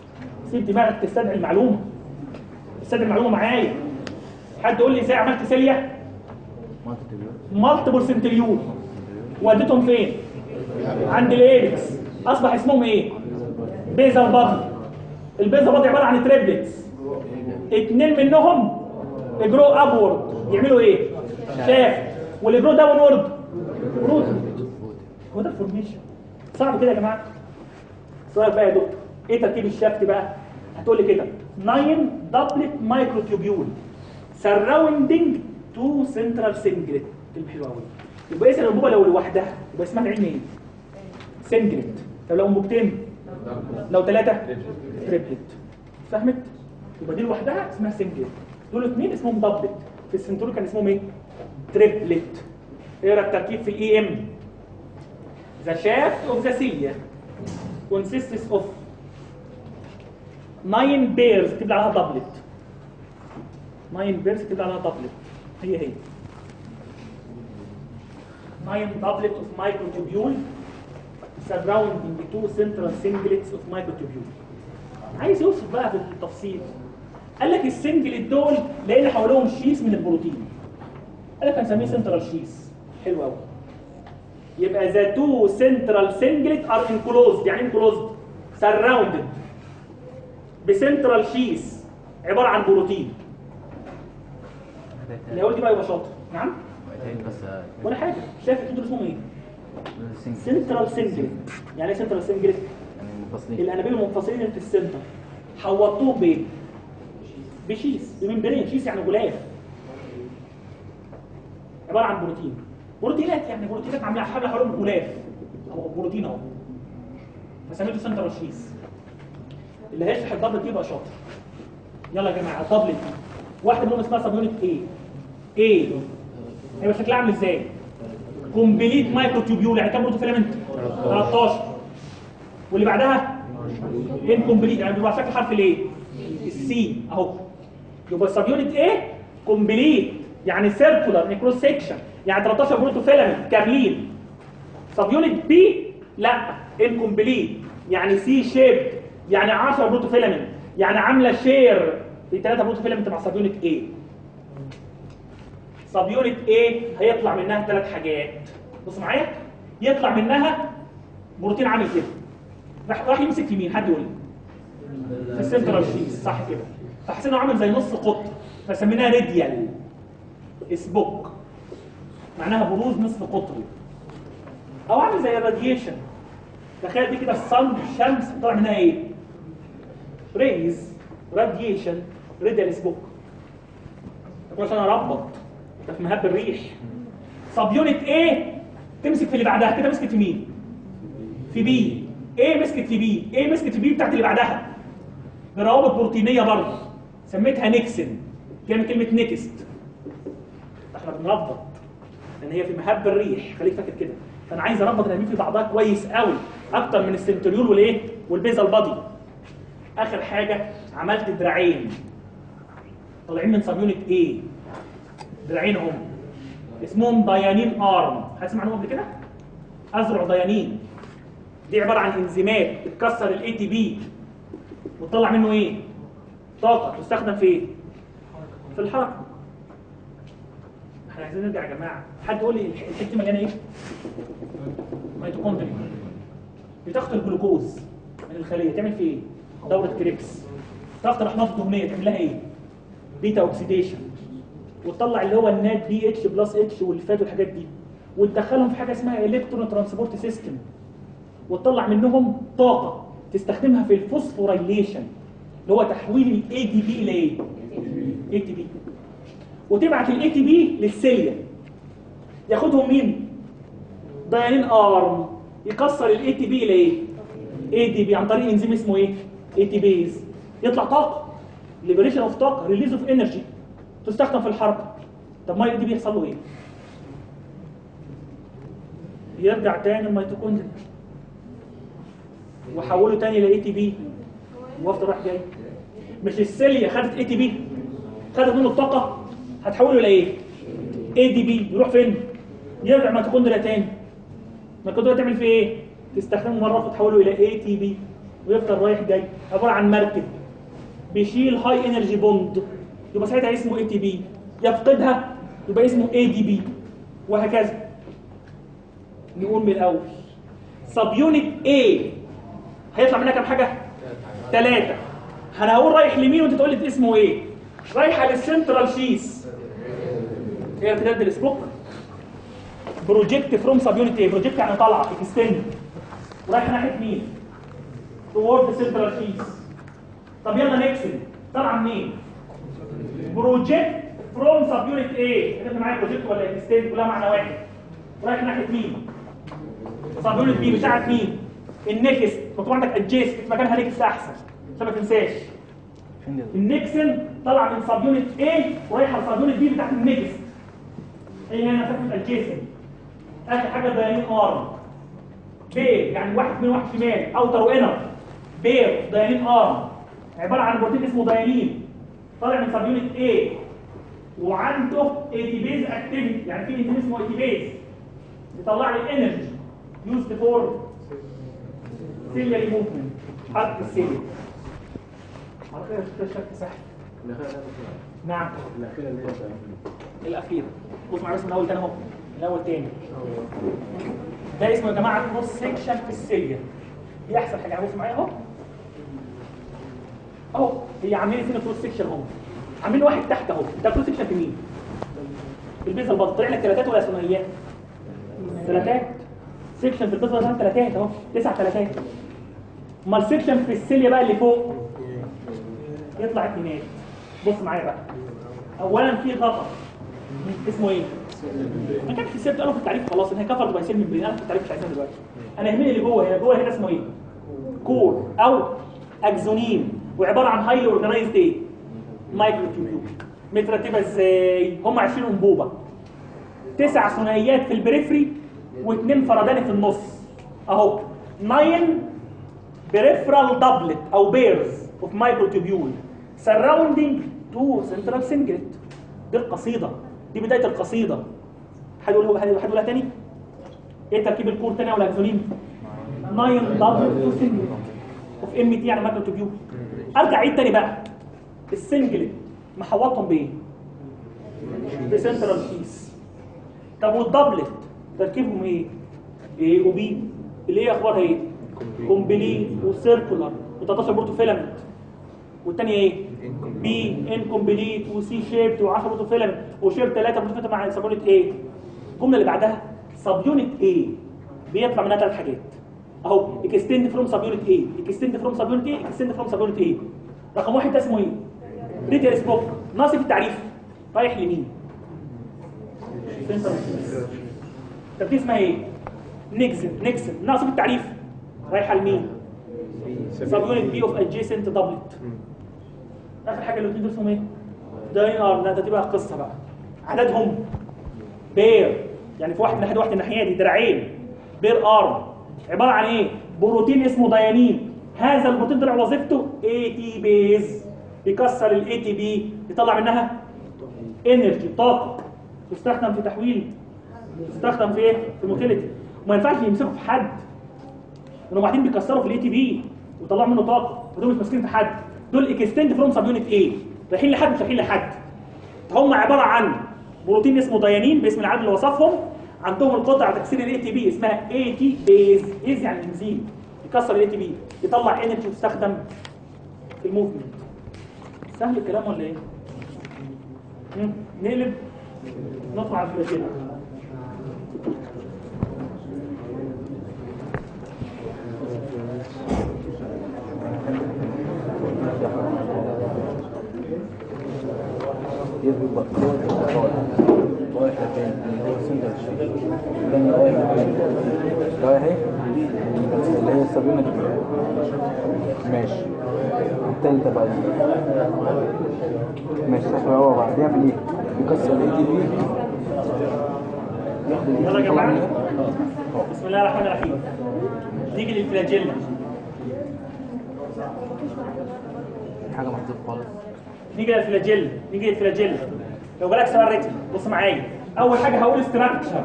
سيب دماغك تستدعي المعلومه تستدعي المعلومه معايا حد يقول لي ازاي عملت سيليا مالتيبل سنتريول وديتهم فين عند الايبكس اصبح اسمهم ايه بيزل بادي البيزل بادي عباره عن تريبلتس اتنين منهم اجرو ابورد يعملوا ايه شاف والاجرو داون وورد روت هو ده الفورميشن صعب كده يا جماعه سؤال بقى يا دكتور ايه تركيب الشافت بقى هتقول لي كده 9 دبلت مايكرو تيوبيول سراوندنج تو سنترال سنجلت كلمه حلوه قوي يبقى اسم الانبوبه لو لوحدها يبقى اسمها العلم ايه سنجلت طب لو انبوبتين لو ثلاثه تريبلت فهمت يبقى دي لوحدها اسمها سنجلت دول اثنين اسمهم دبلت في السنترول كان اسمهم ايه تريبلت اقرا التركيب في الاي ام The shaft of the cilia consists of nine pairs تكتب عليها doublet nine pairs تكتب عليها doublet هي هي nine doublet of microtubule surrounding two central singlets of microtubule عايز يوصف بقى في التفصيل قال لك السنجلت دول لقينا حواليهم شيس من البروتين قال لك هنسميه سنترال شيس حلو قوي يبقى the two central singlet are enclosed يعني enclosed surrounded بسنترال شيس عبارة عن بروتين اللي هيقول دي بقى يبقى شاطر نعم بس ولا حاجة شايف الاتنين دول اسمهم ايه سنترال سنجلت يعني ايه سنترال سنجلت يعني منفصلين الانابيب المنفصلين اللي في السنتر حوطوهم بايه بشيس بممبرين شيس يعني غلاف عباره عن بروتين بروتينات يعني بروتينات عامله حاجه حوالين غلاف او بروتين اهو فسميته سنترال شيس اللي هيشرح الدبل دي يبقى شاطر يلا يا جماعه الدبل دي واحده منهم اسمها سب يونت ايه ايه هيبقى شكلها عامل ازاي كومبليت مايكرو تيوبيول يعني كام بروتو فيلامنت 13 واللي بعدها انكمبليت يعني بيبقى شكل حرف الايه السي اهو يبقى السب يونت ايه كومبليت يعني سيركولار نيكروس سيكشن يعني 13 بروتو فيلامنت كاملين سب يونت بي لا انكمبليت يعني سي شيب يعني 10 بروتو فيلامنت يعني عامله شير في 3 بروتو فيلامنت مع سب يونت ايه سب يونت ايه هيطلع منها ثلاث حاجات بص معايا يطلع منها بروتين عامل كده راح راح يمسك يمين حد يقول لي في السنترال شيس صح كده فحسينا انه عامل زي نص قطر فسميناها ريديال اسبوك معناها بروز نصف قطري او عامل زي الراديشن تخيل دي كده الصن الشمس طلع منها ايه ريز راديشن ريديال اسبوك تقول عشان اربط ده في مهب الريح سب يونت ايه تمسك في اللي بعدها كده مسكت في مين في بي ايه مسكت في بي ايه مسكت في بي بتاعت اللي بعدها بروابط بروتينيه برضه سميتها نيكسن جايه من كلمه نيكست احنا بنربط لان هي في مهب الريح خليك فاكر كده فانا عايز اربط الانابيب في بعضها كويس قوي اكتر من السنتريول والايه والبيزل بادي اخر حاجه عملت دراعين طالعين من سب يونت ايه دراعين هم اسمهم ديانين ارم هتسمع عنهم قبل كده ازرع ديانين دي عباره عن انزيمات بتكسر الاي تي بي وتطلع منه ايه طاقه تستخدم في ايه في الحركه احنا عايزين نرجع يا جماعه حد يقول لي الحته دي مليانه ايه ميتوكوندريا بتاخد الجلوكوز من الخليه تعمل فيه ايه دوره كريبس تاخد الاحماض الدهنيه تعمل لها ايه بيتا اوكسيديشن وتطلع اللي هو النات بي اتش بلس اتش والفات والحاجات دي وتدخلهم في حاجه اسمها الكترون ترانسبورت سيستم وتطلع منهم طاقه تستخدمها في الفوسفوريليشن اللي هو تحويل الاي دي بي الى ايه؟ اي تي بي وتبعت الاي تي بي للسيليا ياخدهم مين؟ دايانين ارم يكسر الاي تي بي الى ايه؟ اي دي بي عن طريق انزيم اسمه ايه؟ اي تي بيز يطلع طاقه ليبريشن اوف طاقه ريليز اوف انرجي تستخدم في الحركه طب ما الاي دي بي يحصل له ايه؟ يرجع تاني الميتوكوندريا وحوله تاني لاي تي بي وافضل رايح جاي مش السيليا خدت اي تي بي خدت منه الطاقه هتحوله لايه اي دي بي يروح فين يرجع ميتوكوندريا تاني الميتوكوندريا تعمل فيه ايه تستخدمه مره وتحوله الى اي تي بي ويفضل رايح جاي عباره عن مركب بيشيل هاي انرجي بوند يبقى ساعتها اسمه اي تي بي يفقدها يبقى اسمه اي دي بي وهكذا نقول من الاول سب يونت A هيطلع منها كام حاجه ثلاثه انا هقول رايح لمين وانت تقول لي اسمه ايه رايحه للسنترال شيس هي ارتداد السبوك بروجكت فروم سب يونت ايه بروجكت يعني طالعه اكستند ورايحه ناحيه مين توورد سنترال شيس طب يلا نكسل طالعه منين بروجكت فروم سب يونت ايه انت معايا بروجكت ولا اكستند كلها معنى واحد رايح ناحيه مين سب يونت بي بتاعت مين النكست مكتوب عندك ادجيست مكانها نكست احسن عشان ما تنساش النكسن طالعه من سب يونت A ورايحه لسب يونت B بتاعت النكست هي هنا مسافه الادجيسنت اخر حاجه دايمين ارم بير يعني واحد من واحد شمال اوتر وانر بير دايمين ارم عباره عن بروتين اسمه دايمين طالع من سب يونت A وعنده اي تي بيز اكتيفيتي يعني في انزيم اسمه اي تي بيز يطلع لي انرجي يوزد فور سيلياري موفمنت حركه السيليا حركه الشكل سهل نعم الأخيرة اللي هي الاخير بص معايا بس من اول تاني اهو من اول تاني ده اسمه يا جماعه كروس سيكشن في السيليا دي احسن حاجه بص معايا اهو اهو هي عاملين فينا كروس سيكشن اهو عاملين واحد تحت اهو ده كروس سيكشن في مين؟ في البيزا البطن طلع لك ثلاثات ولا ثنائيات؟ ثلاثات سيكشن في البيزا البطن ثلاثات اهو تسع ثلاثات امال سيكشن في السيليا بقى اللي فوق يطلع اتنينات بص معايا بقى اولا في غطا اسمه ايه ما كانش في سيرت قالوا في التعريف خلاص ان هي كفر باي سيل ممبرين انا في التعريف مش عايزها دلوقتي انا يهمني اللي جوه هنا جوه هنا اسمه ايه كور او اكزونين وعباره عن هايلي اورجنايزد ايه مايكرو تيوبيول مترتبه ازاي هم 20 انبوبه تسع ثنائيات في البريفري واثنين فرداني في النص اهو 9 peripheral doublet او pairs of microtubule surrounding two central singlet دي القصيدة دي بداية القصيدة حد يقول حد يقولها تاني ايه تركيب الكور تاني او الاكزونين 9 doublet two singlet of ام تي يعني مايكروتوبيول ارجع عيد تاني بقى السنجلت محوطهم بايه بسنترال بيس طب والدبلت تركيبهم ايه ايه وبي اللي هي اخبارها ايه كومبليت وسيركولار و13 بورتو فيلامنت والثانيه ايه بي انكمبليت وسي شيبت و10 بورتو فيلامنت وشيب 3 بورتو فيلامنت مع سب يونت ايه الجمله اللي بعدها سب يونت ايه بيطلع منها ثلاث حاجات اهو اكستند فروم سب يونت ايه اكستند فروم سب يونت ايه اكستند فروم سب يونت ايه رقم واحد ده اسمه ايه ريتير سبوك ناقص في التعريف رايح لمين سنتر طب دي اسمها ايه نيكسن نيكسن ناقص في التعريف رايحه لمين سب يونت بي اوف ادجيسنت دبلت اخر حاجه الاثنين دول اسمهم ايه داينار لا ده دي بقى قصه بقى عددهم بير يعني في واحد من ناحيه واحد الناحيه دي دراعين بير ارم عباره عن ايه بروتين اسمه ديانين هذا البروتين طلع وظيفته اي تي بيز يكسر الاي تي بي يطلع منها انرجي طاقه تستخدم في تحويل تستخدم في ايه في موتيليتي وما ينفعش يمسكوا في حد لانهم بعدين بيكسروا في الاي تي بي ويطلعوا منه طاقه ودول مش ماسكين في حد دول اكستند فروم سب يونت ايه رايحين لحد مش رايحين لحد هم عباره عن بروتين اسمه ديانين باسم العدد اللي وصفهم عندهم القدره على تكسير الاي تي بي اسمها اي تي بيز ايز يعني انزيم يكسر الاي تي بي يطلع انرجي وتستخدم في الموفمنت سهل الكلام ولا ايه؟ مم. نقلب نطلع على الفلاجيلا يبقى رايح لفين؟ اللي هو سنتر الشيء الثاني رايح لفين؟ رايح ايه؟ اللي هي السبينة دي ماشي التالتة بقى دي ماشي صح هو بقى بيعمل ايه؟ يكسر الاي تي بي ياخد ال يلا يا ATP يطلع جماعه منها. بسم الله الرحمن الرحيم نيجي للفلاجيلا حاجة محذوفة خالص نيجي للفلاجيلا نيجي للفلاجيلا لو جالك سؤال ريتم بص معايا اول حاجه هقول استراكشر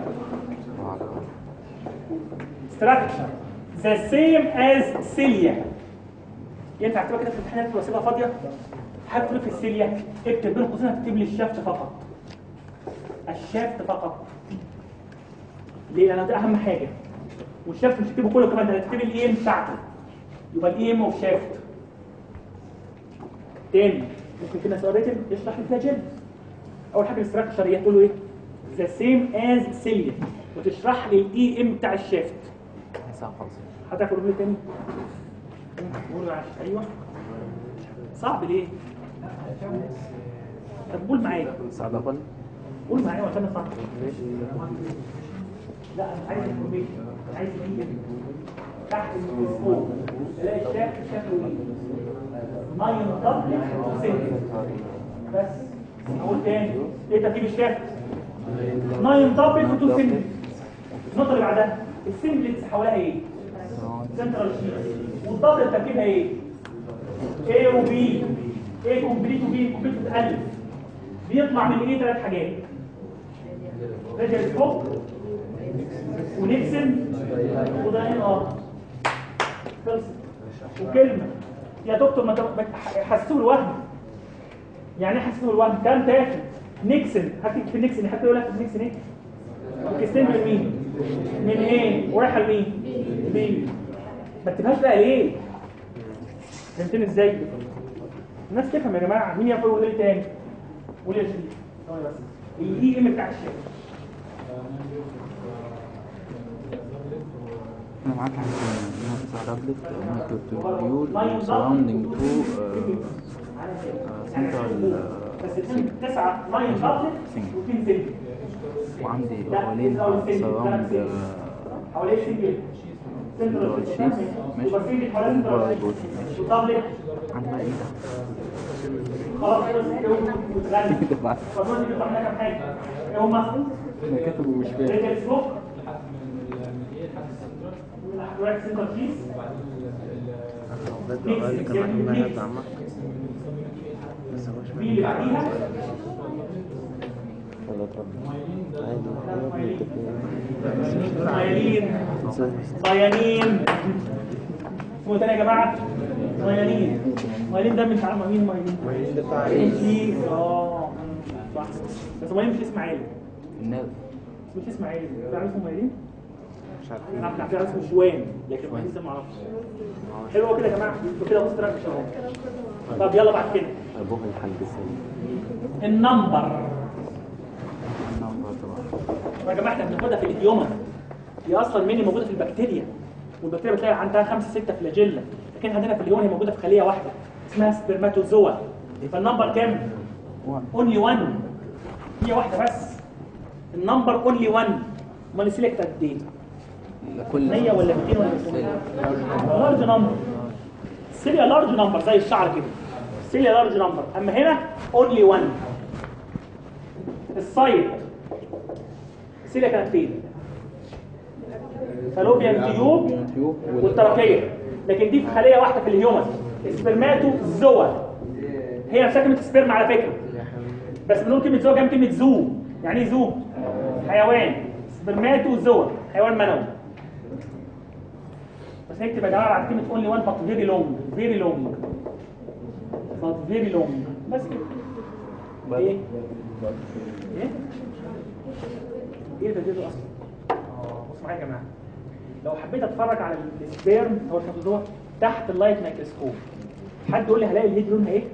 structure the same as cilia ينفع اكتبها كده في الامتحانات واسيبها فاضيه هكتب في السيليا اكتب بين قوسين هتكتب لي الشافت فقط الشافت فقط ليه لان ده اهم حاجه والشافت مش هتكتبه كله كمان ده هتكتب الايم بتاعته يبقى الايم والشافت تاني ممكن كده سؤال ريتم يشرح الفلاجيل اول حاجه الاستراكشر هي تقول له ايه ذا سيم از سيليا وتشرح لي الاي ام بتاع الشافت ساعة خالص هتاكل رجل تاني قول معلش ايوه صعب ليه طب قول معايا ساعة دبل قول معايا عشان صعب لا انا عايز انفورميشن انا عايز مين تحت الميكروسكوب الاقي الشاف شكله ايه ماين دبل وسنجل بس اقول تاني ايه ترتيب الشاف ماين دبل وتو سنجل النقطه اللي بعدها السنجلتس حواليها ايه سنترال شيت والدبل ترتيبها ايه A و B A كومبليت و B كومبليت بتقلب بيطلع من ايه ثلاث حاجات ريجل فوق ونكسن وده ان ار خلصت وكلمه يا دكتور ما حسسوه الوهم يعني ايه حسسوه الوهم كام تاخد نيكسن هكتب في نيكسن حتى يقول لك نيكسن ايه وكستين من مين من ايه ورايحه لمين بي ما تكتبهاش بقى ليه فهمتني ازاي الناس تفهم يا جماعه مين يقول يقول لي تاني قول يا شريف ثواني بس الاي ام بتاع الشيء أنا معاك عن ساعة دبل ممكن تقول surrounding to uh, central بس uh, اتنين تسعة لاين بابلت Single. واتنين سنجل وعندي لا، حوالين تسعة وستين، surround ثلاث uh, حواليه سنجل اللي هو سنترال الشيس ماشي يبقى سنجل حواليه سنترال وبرضه وطابلت عندي بقى ايه ده؟ خلاص كده وتغني فدول دي بتطلع لنا كام حاجه ايه هما انا كاتبه مش فاهم ريجل سموك وراك سنتر شيس في اللي بعديها صيانين صيانين اسمه تاني يا جماعه صيانين صيانين ده مش عارف مين مايلين مايلين ده بتاع ايه اه صح بس مايلين مش اسم عالي الناس مش اسم عالي تعرف اسمه مايلين مش عارف انا بتاع اسمه شوان لكن مايلين ده ما اعرفش حلو كده يا جماعه كده بص تراك اهو طب يلا بعد كده ابوها الحاج السيد النمبر النمبر طبعا يا جماعه احنا بناخدها في الايديوما هي اصلا مين موجوده في البكتيريا والبكتيريا بتلاقي عندها خمسه سته فلاجيلا لكن عندنا في اليوم هي موجوده في خليه واحده اسمها سبرماتوزوا فالنمبر كام؟ اونلي 1 هي واحده بس النمبر اونلي 1 امال السيلكت قد ايه؟ كل 100 ولا 200 ولا 300 لارج نمبر السيليا لارج نمبر زي الشعر كده السيليا لارج نمبر اما هنا اونلي 1 السايت السيليا كانت فين؟ فالوبيان تيوب تيوب والتركيه لكن دي في خليه واحده في الهيومن سبرماتوزوا هي نفسها كلمه سبرم على فكره بس بنقول كلمه زوا جنب كلمه زو يعني ايه زو حيوان سبرماتوزوا حيوان منوي بس نكتب يا جماعه بعد كلمه اونلي وان بط فيري لونج فيري لونج بط فيري لونج بس كده ايه ايه ايه ده ده اصلا اه بص معايا يا جماعه لو حبيت اتفرج على السبيرم هو الفوتوزوا تحت اللايت مايكروسكوب حد يقول لي هلاقي الهيد لونها ايه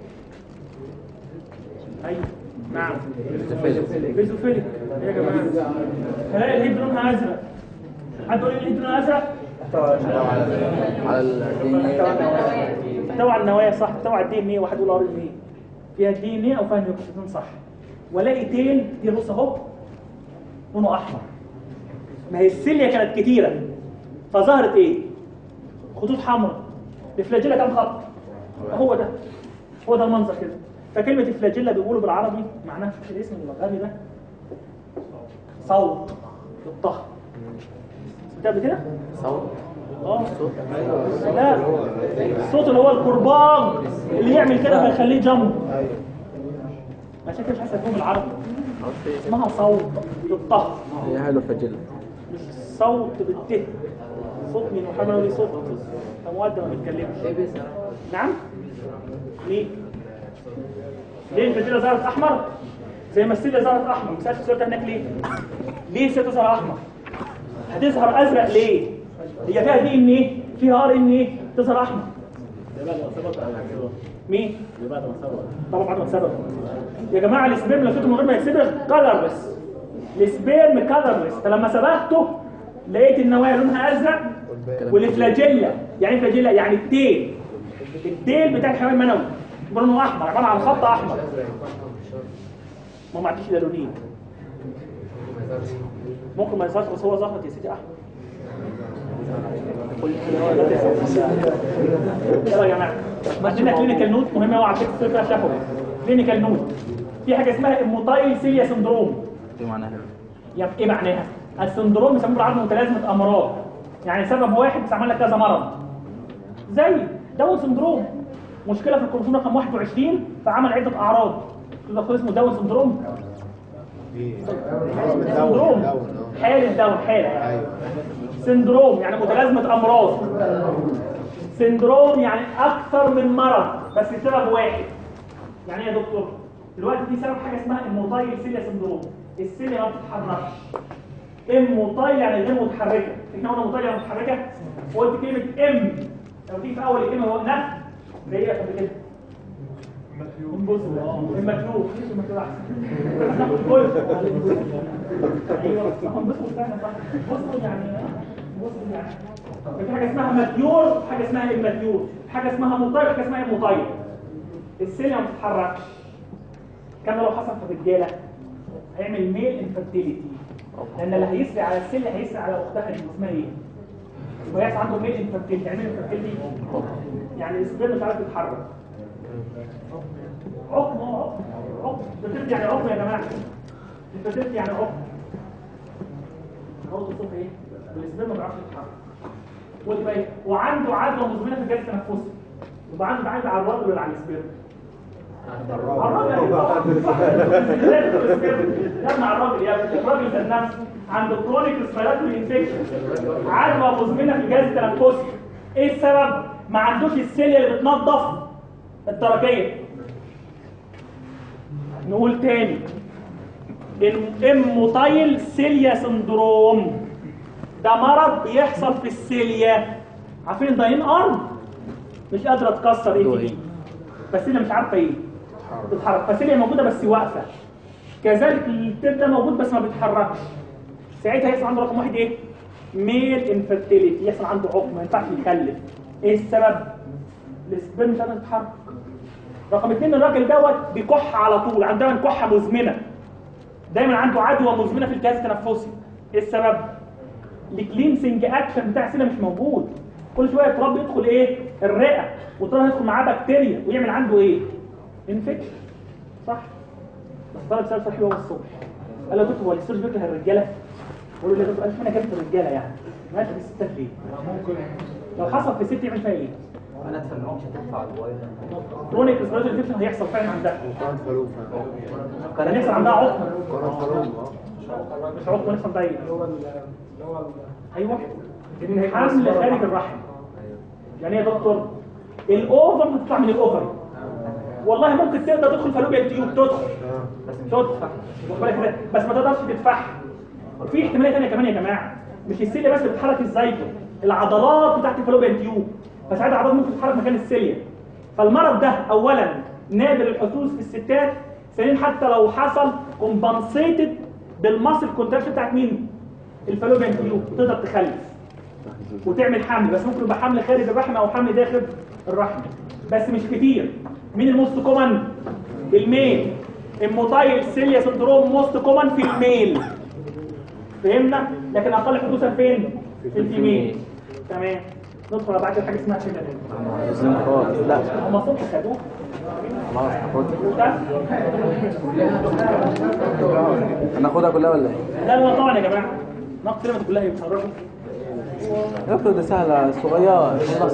ايوه نعم بيزوفيليك ايه يا جماعه هلاقي الهيد لونها ازرق حد يقول لي الهيد لونها ازرق على الدنيا تحتوي على النوايا صح تحتوي على الدي ان ايه واحد يقول ار ان ايه فيها دي ان ايه او فيها نيوكليوتيدين صح والاقي تيل دي بص اهو لونه احمر ما هي السيليا كانت كتيره فظهرت ايه خطوط حمراء الفلاجيلا كام خط هو ده هو ده المنظر كده فكلمه الفلاجيلا بيقولوا بالعربي معناها في الاسم الغبي ده صوت الطه ده قبل كده صوت اه لا الصوت اللي هو الكرباج اللي يعمل كده فيخليه جنب عشان كده مش عايز افهم بالعربي اسمها صوت بالطه هي حلوه فجلة مش صوت بالت صوت من محمد ولي صوت فمؤدى ما بيتكلمش نعم مين ليه الفانتيلا ظهرت احمر زي ما السيلة ظهرت احمر ما سالش السؤال ده هناك ليه ليه السيلة تظهر احمر هتظهر ازرق ليه هي فيها دي ان ايه فيها ار ان ايه تظهر احمر مين طبعا بعد ما اتسبب يا جماعه السبيرم لو شفته من غير ما يتسبب كلرلس السبيرم كلرلس فلما سبقته لقيت النوايا لونها ازرق والفلاجيلا يعني ايه فلاجيلا يعني التيل التيل بتاع الحيوان المنوي لونه احمر عباره عن خط احمر ما معطيش ده لونين ممكن ما يظهرش بس هو ظهرت يا سيدي احمر يلا يا جماعه عندنا كلينيكال نوت مهمه قوي على فكره فيها شفوي كلينيكال نوت في حاجه اسمها الموتايل سيليا سندروم ايه معناها يعني ايه معناها السندروم بيسموه بالعربي متلازمه امراض يعني سبب واحد بس عمل لك كذا مرض زي داون سندروم مشكله في الكروموسوم رقم 21 فعمل عده اعراض تقدر اسمه داون سندروم سندروم حاله داون حاله سندروم يعني متلازمه امراض سندروم يعني اكثر من مرض بس سبب واحد يعني ايه يا دكتور دلوقتي في سبب حاجه اسمها الموتايل سيليا سندروم السيليا ما بتتحركش الموتايل يعني غير متحركه احنا قلنا موتايل يعني متحركه وقلت كلمه ام لو تيجي في اول الكلمه هو نفس زي ايه قبل كده بص المكلوب مش المكلوب احسن هناخد كل ايوه هم بصوا بتاعنا صح بصوا يعني بصوا يعني في حاجه اسمها ماتيور حاجه اسمها اماتيور حاجه اسمها موتايل حاجه اسمها موتايل السيليا ما بتتحركش كان لو حصل في الرجاله هيعمل ميل انفيرتيليتي لان اللي هيسري على السيليا هيسري على اختها اللي اسمها ايه ويحصل عنده ميل انفيرتيليتي يعني ميل انفيرتيليتي يعني السبير مش عارف يتحرك عقم اه عقم عقم انفيرتيليتي يعني عقم يا جماعه انفيرتيليتي يعني عقم هو الصوت ايه والسبير ما بيعرفش يتحرك قلت بقى ايه وعنده عدوى مزمنه في الجهاز التنفسي يبقى عنده عايز على الرجل ولا على السبير يا مع الراجل يا ابني الراجل ذات نفسه عنده كرونيك ريسبيراتوري انفكشن عدوى مزمنه في الجهاز التنفسي ايه السبب ما عندوش السيليا اللي بتنظف التركيه نقول تاني الاموتايل سيليا سندروم ده مرض بيحصل في السيليا عارفين الداين ارم مش قادره تكسر ايه دي بس هي مش عارفه ايه بتتحرك فالسيليا موجوده بس واقفه كذلك التب ده موجود بس ما بيتحركش ساعتها يحصل عنده رقم واحد ايه ميل انفيرتيليتي يحصل عنده عقم ما ينفعش يخلف ايه السبب السبرم مش قادر تتحرك رقم اثنين الراجل دوت بيكح على طول عنده دايما كحه مزمنه دايما عنده عدوى مزمنه في الجهاز التنفسي ايه السبب الكلينسنج اكشن بتاع السيلة مش موجود كل شويه التراب يدخل ايه الرئه والتراب يدخل معاه بكتيريا ويعمل عنده ايه انفكشن صح بس طلب سؤال صحيح هو الصبح قال له يا دكتور هو الاستاذ بيكره الرجاله بقول له يا دكتور قال انا كابت الرجاله يعني ماشي في الستات ليه لو حصل في ست يعمل فيها ايه انا اتفهم مش هتنفع الوايد كرونيك ريسبيراتوري انفكشن هيحصل فعلا عندها كان يحصل عندها عقم مش عقم يحصل ده ايه ايوه حمل خارج الرحم يعني ايه يا دكتور الاوفر بتطلع من الاوفر والله ممكن تقدر تدخل فالوبيا تيوب تدخل تدخل واخد بالك كده؟ بس ما تقدرش تدفعها في احتماليه ثانيه كمان يا جماعه مش السيليا بس بتتحرك الزايكو العضلات بتاعت الفالوبيا تيوب فساعتها العضلات ممكن تتحرك مكان السيليا فالمرض ده اولا نادر الحدوث في الستات ثانيا حتى لو حصل كومبنسيتد بالماسل كونتراكشن بتاعت مين الفالوبيا تيوب تقدر تخلف وتعمل حمل بس ممكن يبقى حمل خارج الرحم او حمل داخل الرحم بس مش كتير مين الموست كومن الميل الموتايل سيليا سندروم موست كومن في الميل فهمنا لكن اقل حدوثا فين في الفيميل تمام ندخل على بعد كده حاجه اسمها شيلة عايزين خالص لا هم صبح خدوه خلاص هاخدها ده؟ هناخدها كلها ولا ايه؟ لا لا طبعا يا جماعه نقص كلمه كلها يتحركوا افرض ده سهلة صغيرة خلاص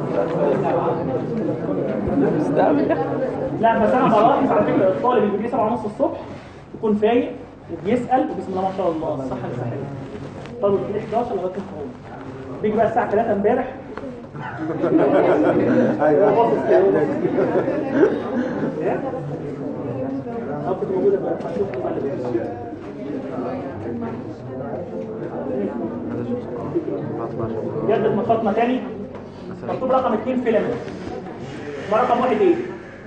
استقبل لا بس انا بلاحظ على فكره الطالب اللي بيجي 7 ونص الصبح يكون فايق وبيسال وبسم الله ما شاء الله الصحه الصحيه الطالب بيجي 11 لغايه الفطور بيجي بقى الساعه 3 امبارح ايوه هو باصص كده، هو باصص كده. ايه؟ اه كنت موجوده بقى هشوف ايه بقى اللي بيحصل. جدد نشاطنا تاني مكتوب رقم 2 فيلامنت ورقم واحد ايه؟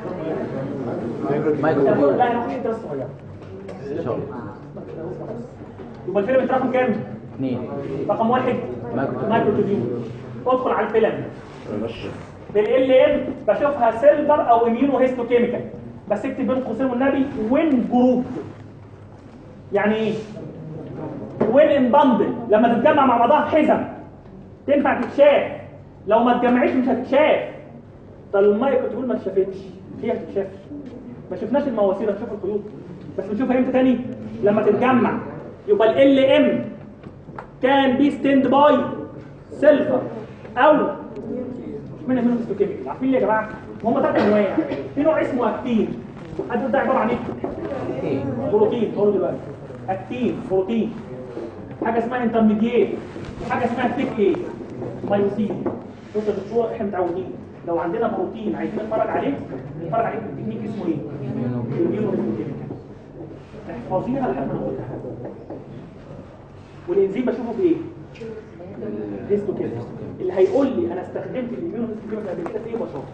مايكرو لا انا هاخد دراسه صغيره ان شاء الله يبقى الفيلامنت رقم كام؟ اثنين رقم واحد مايكرو مايكرو تيوب ادخل على الفيلامنت بالال ام بشوفها سيلفر او اميونو هيستو كيميكال بس اكتب بين قوسين والنبي وين جروب يعني ايه؟ وين ان بندل لما تتجمع مع بعضها حزم تنفع تتشاف لو ما اتجمعتش مش هتتشاف طب المايكرو تقول ما اتشافتش هي هتتشاف ما شفناش المواسير هنشوف الخيوط بس بنشوفها امتى تاني لما تتجمع يبقى ال ام كان بي ستيند باي سيلفر او مش من منهم كيميكال عارفين ليه يا جماعه هم ثلاث انواع في نوع اسمه اكتين حد ده عباره عن ايه بروتين قول دلوقتي اكتين بروتين حاجه اسمها انترميديت وحاجه اسمها ثيك ايه مايوسين بص يا دكتور احنا متعودين لو عندنا بروتين عايزين نتفرج عليه نتفرج عليه بالتكنيك اسمه ايه الاميونوكيميكال احفظيها لحد ما نقولها والانزيم بشوفه في ايه هيستو كده اللي هيقول لي انا استخدمت الاميونو هيستو كده قبل كده في ايه بشرط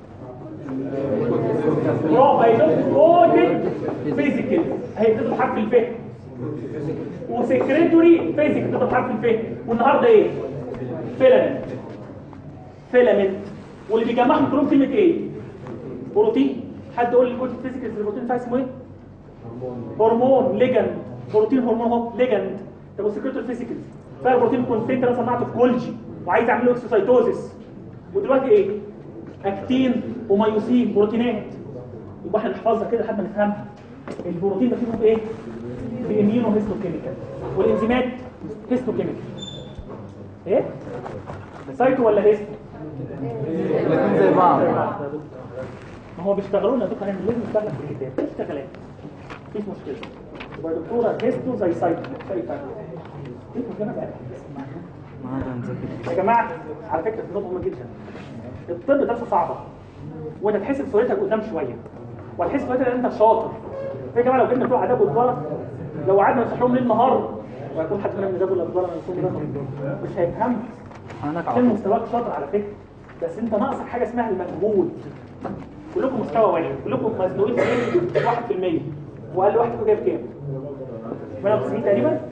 برافو هيدوس كودد فيزيكال هيبتدوا بحرف الف وسكريتوري فيزيك بتبقى بحرف الف والنهارده ايه فيلامنت فيلامنت واللي بيجمعهم كلهم كلمه ايه بروتين حد يقول لي كود فيزيكال البروتين بتاعه اسمه ايه هرمون ليجند بروتين هرمون اهو ليجند طب والسكريتوري فيزيكال فيها بروتين كونسنت انا صنعته في كولجي وعايز اعمل له اكسوسايتوزيس ودلوقتي ايه اكتين ومايوسين بروتينات يبقى احنا نحفظها كده لحد ما نفهمها البروتين ده فيه بايه باميونو هيستوكيميكال والانزيمات هيستوكيميكال ايه سايتو ولا هيستو الاثنين زي بعض ما هو بيشتغلوا لنا دكتور هنعمل لازم نشتغل في الكتاب مفيش اشتغالات مفيش مشكله يبقى دكتوره هيستو زي سايتو زي سايتو ايه المشكله بقى ما هذا نذاكر يا جماعه على فكره النقطه مهمه جدا الطب دراسه صعبه وانت تحس بصورتها قدام شويه وهتحس بصورتها ان انت شاطر يا جماعه لو جبنا بتوع اداب وتجاره لو قعدنا نشرح لهم ليل نهار ويكون حد من اداب ولا تجاره من يكون ده مش هيفهم هناك عشان عفو مستواك شاطر على فكره بس انت ناقصك حاجه اسمها المجهود كلكم مستوى واحد كلكم مزنوقين في 1% وقال لي واحد فيكم جايب كام؟ 98 تقريبا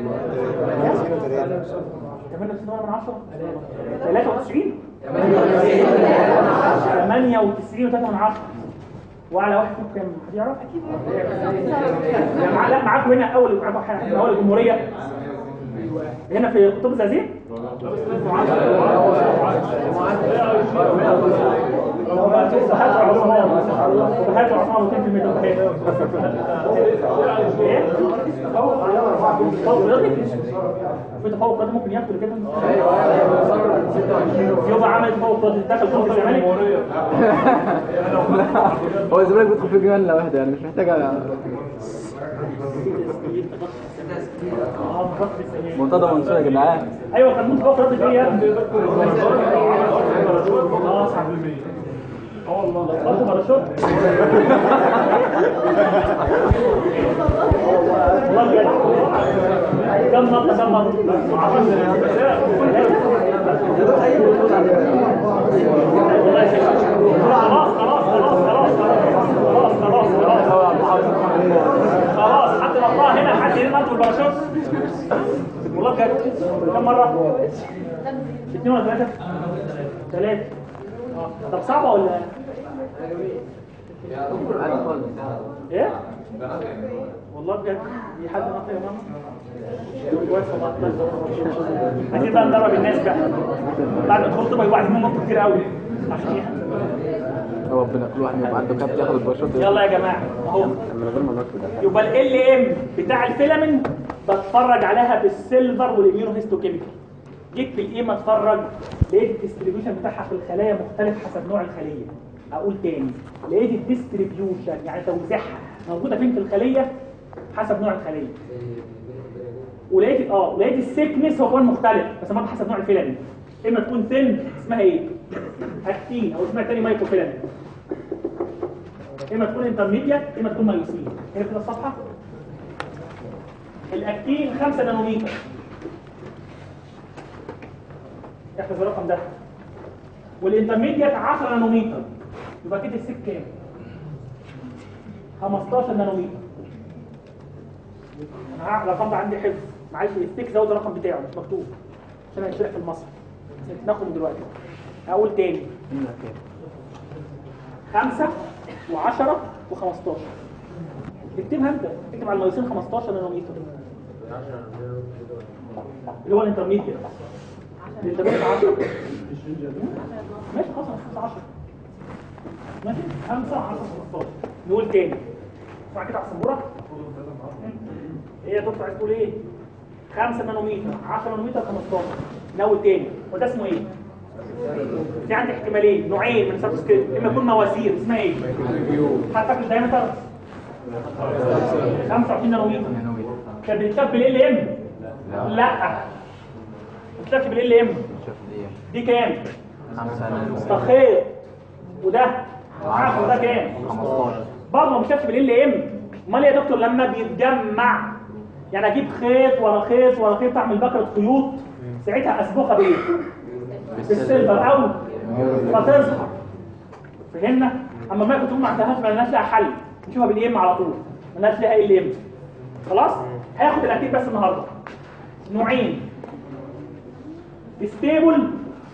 98 من 10 93 98 و3 من 10 وعلى واحد فيكم كام حد يعرف اكيد يعني مع- لا معاكم هنا اول اول الجمهوريه هنا في قطب الزقازيق وهاتوا عثمان وهاتوا عثمان وكيف الميدان ايه؟ تفوق رياضي؟ في تفوق رياضي ممكن ياكل كده؟ يبقى عمل تفوق رياضي دخل في الزمالك هو الزمالك بيدخل في جمله واحده يعني مش محتاجه مرتضى منصور يا جدعان ايوه كان ممكن تفوق رياضي ايه يا ابني؟ اه صح اه والله خدوا باراشوت والله بجد كم نقطة كم نقطة؟ والله يا شيخ. خلاص خلاص خلاص خلاص خلاص خلاص خلاص خلاص حتى نقطها هنا حد هنا نقطة الباراشوت والله بجد كم مرة؟ اثنين ولا ثلاثة؟ ثلاثة اه طب صعبة ولا ايه؟ والله بجد في حد نقطة يا ماما؟ كويس والله عايزين بقى ندرب الناس بقى بعد الخطوة طبعا يبقى عايزين نقطة كتير قوي عشان ايه؟ ربنا كل واحد يبقى عنده كابت ياخد الباراشوت يلا يا جماعة اهو يبقى ال ام بتاع الفيلامين بتفرج عليها بالسيلفر والاميونو هيستوكيميكال جيت في الايم اتفرج لقيت الديستريبيوشن بتاعها في الخلايا مختلف حسب نوع الخليه اقول تاني لقيت الديستريبيوشن يعني توزيعها موجوده فين في الخليه حسب نوع الخليه ولقيت اه لقيت السيكنس هو كمان مختلف بس برضه حسب نوع الفيلامين اما تكون ثين اسمها ايه اكتين او اسمها تاني مايكرو فيلامين اما تكون انترميديت اما تكون مايوسين هنا كده الصفحه الاكتين 5 نانومتر احفظ الرقم ده والانترميديت 10 نانومتر يبقى كده السك كام 15 نانومتر انا هعمل الرقم ده عندي حفظ معلش الستيك زود الرقم بتاعه مش مكتوب عشان هيتشرح في المصحف ناخده دلوقتي هقول تاني خمسة وعشرة وخمستاشر اكتبها انت اكتب على المايوسين 15 نانومتر اللي هو الانترميديت الانترميديت 10 ماشي خلاص 10 ماشي 5 10 15 نقول تاني اسمع كده على السبوره ايه يا دكتور عايز تقول ايه 5 نانومتر 10 نانومتر 15 نقول تاني وده اسمه ايه في عندي احتمالين نوعين من سبسكريبت اما يكون مواسير اسمها ايه حتى في الدايمتر 25 نانومتر كانت بتتكتب بالال ام لا بتتكتب بالال ام شوف دي دي كام خمسة نانو تخيط وده عارف ده كام 15 برضه مش شاف بالال ام امال يا دكتور لما بيتجمع يعني اجيب خيط ورا خيط ورا خيط اعمل بكره خيوط ساعتها اسبقها بايه بالسيلفر او فتظهر فهمنا اما ما كنت ما عندهاش ما لناش لها حل نشوفها بالام على طول مالناش لها ال ام خلاص هاخد الاكيد بس النهارده نوعين ستيبل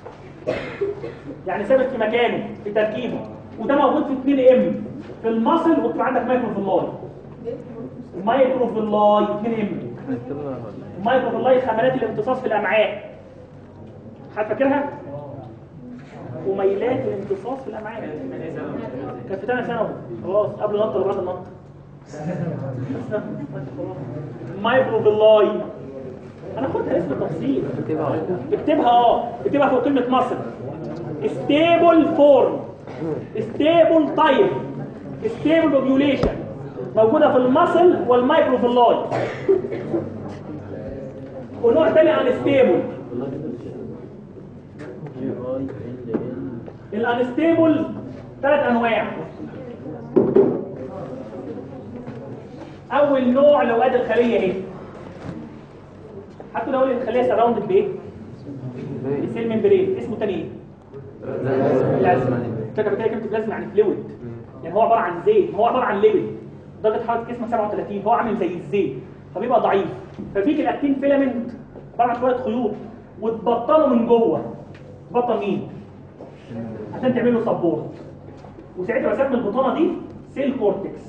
يعني ثابت في مكانه في تركيبه وده موجود في 2 ام في المصل وبتبقى عندك مايكرو فيلاي مايكرو فيلاي 2 ام مايكرو فيلاي خملات الامتصاص في الامعاء حد فاكرها وميلات الامتصاص في الامعاء كانت في ثانيه ثانوي خلاص قبل النط ولا بعد النط مايكرو فيلاي انا خدها اسم تفصيل اكتبها اه اكتبها فوق كلمه مصر ستيبل فورم ستيبل تايب ستيبل اوبيوليشن موجوده في المصل والمايكرو فيلاي ونوع تاني عن ستيبل الانستيبل ثلاث انواع اول نوع لو ادي الخليه اهي حتى لو الخليه سراوندد بايه بسيل ممبرين اسمه تاني ايه بلازما فاكر كده كلمه بلازما يعني فلويد يعني هو عباره عن زيت هو عباره عن ليبيد درجه حراره جسمه 37 هو عامل زي الزيت فبيبقى ضعيف فبيجي الاكتين فيلامنت عباره عن شويه خيوط وتبطنه من جوه تبطن مين عشان تعمل له سبورت وساعتها بسمي البطانه دي سيل كورتكس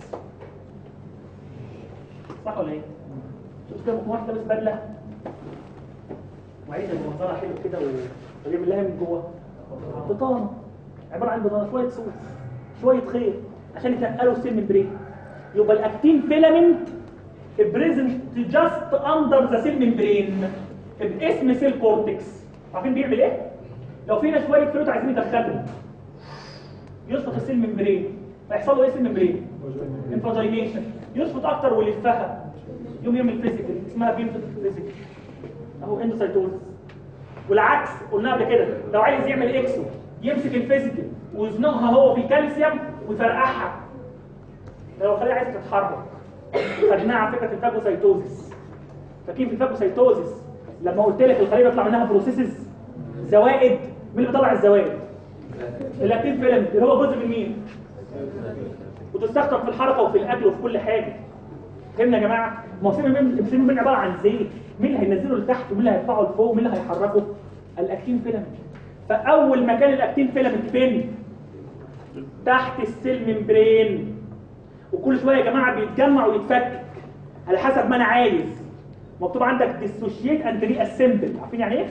صح ولا ايه شفت كده ممكن واحد لابس بدله وعايز منظرها حلو كده ويعمل لها من جوه بطانه عباره عن بطانه شويه صوص شويه خيط عشان يتقلوا السيل ممبرين يبقى الاكتين فيلامنت بريزنت جاست اندر ذا سيل ممبرين باسم سيل كورتكس عارفين بيعمل ايه لو فينا شويه فلوت عايزين ندخلهم يسقط السيل ممبرين هيحصل له ايه السيل ممبرين انفاجينيشن يسقط اكتر ويلفها يوم يعمل فيزيكال اسمها بيمتد فيزيكال اهو اندوسايتوز والعكس قلنا قبل كده لو عايز يعمل اكسو يمسك الفيزيكال ويزنقها هو في الكالسيوم ويفرقعها لو الخليه عايزه تتحرك خدناها على فكره في الفاجوسايتوزيس فاكرين في الفاجوسايتوزيس لما قلت لك الخليه بيطلع منها بروسيسز زوائد مين اللي بيطلع الزوائد الاكتين فيلم اللي هو جزء من مين وتستخدم في الحركه وفي الاكل وفي كل حاجه فهمنا يا جماعه ما هو سيمين من عباره عن زيت مين اللي هينزله لتحت ومين اللي هيرفعه لفوق ومين اللي هيحركه الاكتين فيلمنت فاول مكان الاكتين فيلمنت فين تحت السيل ممبرين وكل شويه يا جماعه بيتجمع ويتفك على حسب ما انا عايز مكتوب عندك ديسوشيت اند ري اسمبل عارفين يعني ايه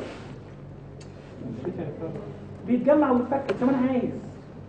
بيتجمع ويتفك زي ما انا عايز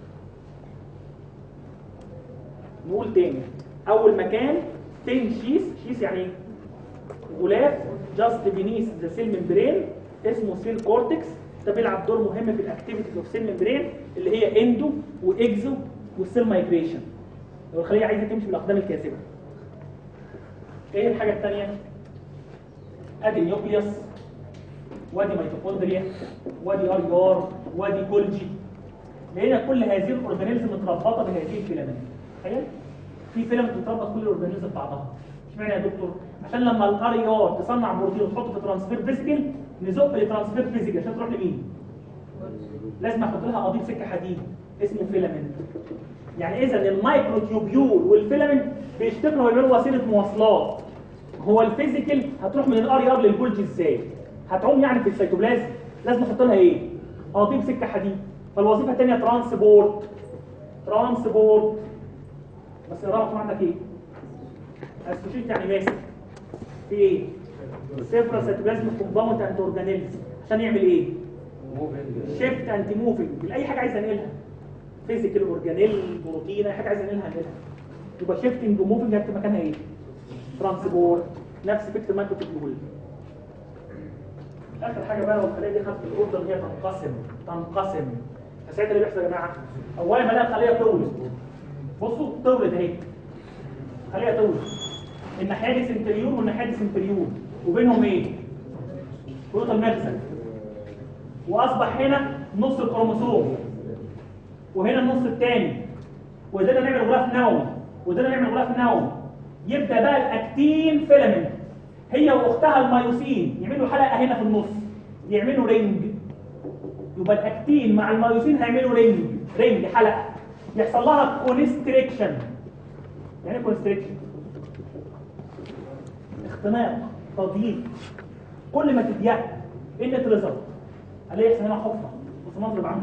نقول تاني اول مكان تين شيس شيس يعني ايه غلاف جاست بينيس ذا سيل ممبرين اسمه سيل كورتكس ده بيلعب دور مهم في الاكتيفيتيز اوف سيل ممبرين اللي هي اندو واكزو والسيل مايجريشن لو الخليه عايزه تمشي بالاقدام الكاذبه ايه الحاجه الثانيه ادي نيوكليوس وادي ميتوكوندريا وادي ار ار وادي كولجي لقينا كل هذه الاورجانيزم متربطه بهذه الفيلامنت تخيل في فيلم بتربط كل الاورجانيزم ببعضها اشمعنى يا دكتور عشان لما الار ار تصنع بروتين وتحطه في ترانسفير فيزيكال نزق لترانسفير فيزيكال عشان تروح لمين لازم احط لها قضيب سكه حديد اسمه فيلامنت يعني اذا المايكرو تيوبيول والفيلامنت بيشتغلوا ويعملوا وسيله مواصلات هو الفيزيكال هتروح من الار ار للبولج ازاي هتعوم يعني في السيتوبلازم لازم احط لها ايه قضيب سكه حديد فالوظيفه الثانيه ترانسبورت ترانسبورت بس الرابط عندك ايه اسوشيت يعني ماسك في ايه سيفرا سيتوبلازم كومباوند اند اورجانيلز عشان يعمل ايه شيفت انتي موفينج لاي حاجه عايز انقلها فيزيكال اورجانيل بروتين اي حاجه عايز انقلها انقلها يبقى شيفتنج وموفينج هكتب مكانها ايه ترانسبورت نفس فكره المايكرو تكنولوجي اخر حاجه بقى لو الخليه دي خدت الاوردر ان هي تنقسم تنقسم فساعتها اللي بيحصل يا جماعه اولا ما الاقي خليه تولد بصوا تولد اهي خليه تولد الناحيه دي سنتريون والناحيه دي سنتريون وبينهم ايه؟ كروتال مخزن واصبح هنا نص الكروموسوم وهنا النص الثاني وقدرنا نعمل غلاف نووي وقدرنا نعمل غلاف نووي يبدا بقى الاكتين فيلامنت هي واختها الميوسين يعملوا حلقه هنا في النص يعملوا رينج يبقى الاكتين مع الميوسين هيعملوا رينج رينج حلقه يحصل لها كونستريكشن يعني ايه كونستريكشن اختناق تضييق كل ما تضيق ايه اللي ريزلت هلاقي يحصل هنا حفره بص المنظر بعمل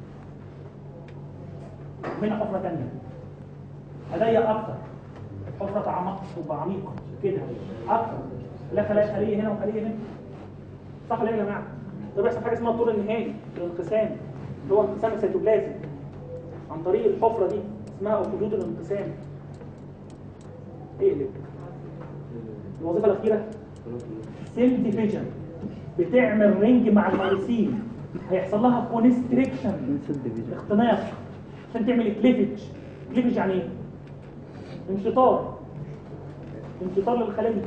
ايه هنا حفره ثانيه هضيق اكتر حفره تعمق تبقى عميقه كده اكتر لا خلايا خليه هنا وخليه هنا صح ولا إيه يا جماعه ده بيحصل حاجه اسمها الطول النهائي الانقسام اللي هو انقسام السيتوبلازم عن طريق الحفره دي اسمها حدود الانقسام اقلب الوظيفه الاخيره سيل ديفيجن بتعمل رينج مع المايسين هيحصل لها كونستريكشن اختناق عشان تعمل كليفج كليفج يعني ايه انشطار انشطار للخليه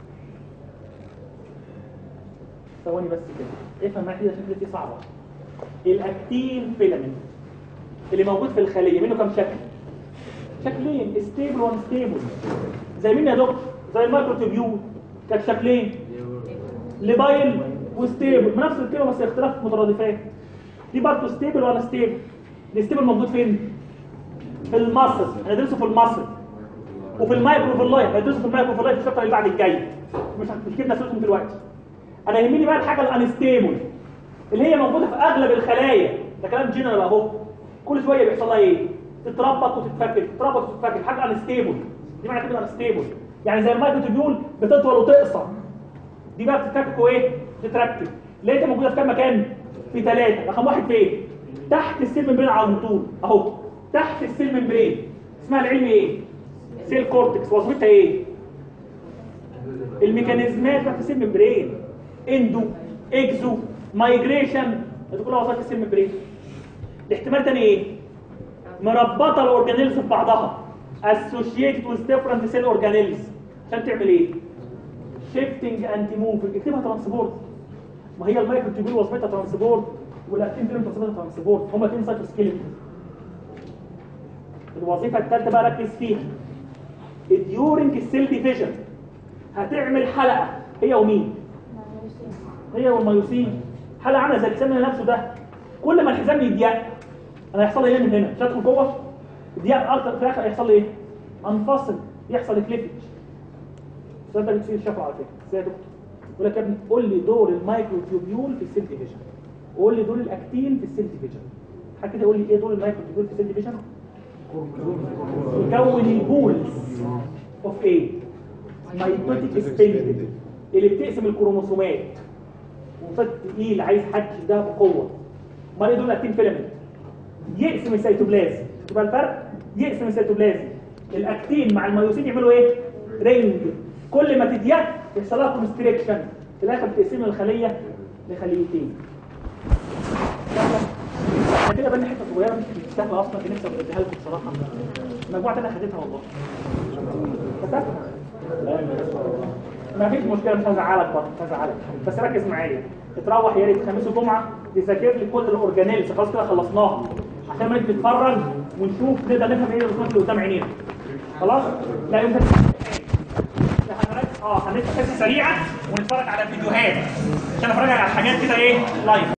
ثواني بس كده افهم معايا كده عشان دي صعبه الاكتين فيلامنت اللي موجود في الخليه منه كام شكل شكلين ستيبل وان ستيبل زي مين يا دكتور زي المايكروتوبيول كانت شكلين لبايل وستيبل بنفس الكلمه بس اختلاف مترادفات دي برضه ستيبل ولا ستيبل الستيبل موجود فين في المصل هندرسه في المصل وفي المايكرو في اللايف هندرسه في المايكرو في اللايف في الشابتر اللي بعد الجاي مش مش كده نسيتهم دلوقتي انا يهمني بقى الحاجه الانستيبل اللي هي موجوده في اغلب الخلايا ده كلام جنرال اهو كل شويه بيحصل لها ايه تتربط وتتفكك تتربط وتتفكك حاجه انستيبل دي معنى كلمه انستيبل يعني زي المايكروتوبيول بتطول وتقصر دي بقى بتتفكك وايه تتركب لقيتها موجوده في كام مكان في ثلاثه رقم واحد فين تحت السيل ممبرين على طول اهو تحت السيل ممبرين اسمها العلمي ايه سيل كورتكس وظيفتها ايه الميكانيزمات بتاعت السيل ممبرين اندو اكزو مايجريشن دي كلها وظائف السيل ممبرين الاحتمال تاني ايه مربطه الاورجانيلز ببعضها associated with different cell organelles عشان تعمل ايه shifting anti moving اكتبها ترانسبورت ما هي المايكروتوبيول وظيفتها ترانسبورت والاكتين فيلم وظيفتها ترانسبورت هما الاثنين سايتوسكيلتون الوظيفه الثالثه بقى ركز فيها during السيل ديفيجن هتعمل حلقه هي ومين هي والميوسين حلقه عامله زي الحزام نفسه ده كل ما الحزام يضيق انا هيحصل لي ايه من هنا مش هدخل جوه ضيق اكتر في الاخر هيحصل لي ايه انفصل يحصل كليفج السؤال ده بتصير شافه على فكره ازاي يا دكتور يقول لك يا ابني قول لي دور المايكروتيوبيول في السيل ديفيجن وقول لي دور الاكتين في السيل ديفيجن حد كده يقول لي ايه دور المايكروتيوبيول في السيل ديفيجن يكون البولز اوف ايه مايتوتيك سبيندل اللي بتقسم الكروموسومات وفت تقيل عايز حد يشدها بقوه امال ايه دول الاكتين فيلامنت يقسم السيتوبلازم يبقى الفرق يقسم السيتوبلازم الاكتين مع الميوسين يعملوا ايه رينج كل ما تضيق يحصل لها كونستريكشن في الاخر بتقسم الخليه لخليتين احنا كده بقى حته صغيره مش سهله اصلا في نفسي اديها لكم بصراحه المجموعه انا خدتها والله كتبتها ما فيش مشكله مش هزعلك برضه مش هزعلك بس ركز معايا تروح يا ريت خميس وجمعه تذاكر لي كل الاورجانيلز خلاص كده خلصناها عشان ما نيجي نتفرج ونشوف نقدر نفهم ايه الرسومات اللي قدام عينينا خلاص لا يمكن هنركز اه هنفتح حصه سريعه ونتفرج على فيديوهات عشان افرجك على حاجات كده ايه لايف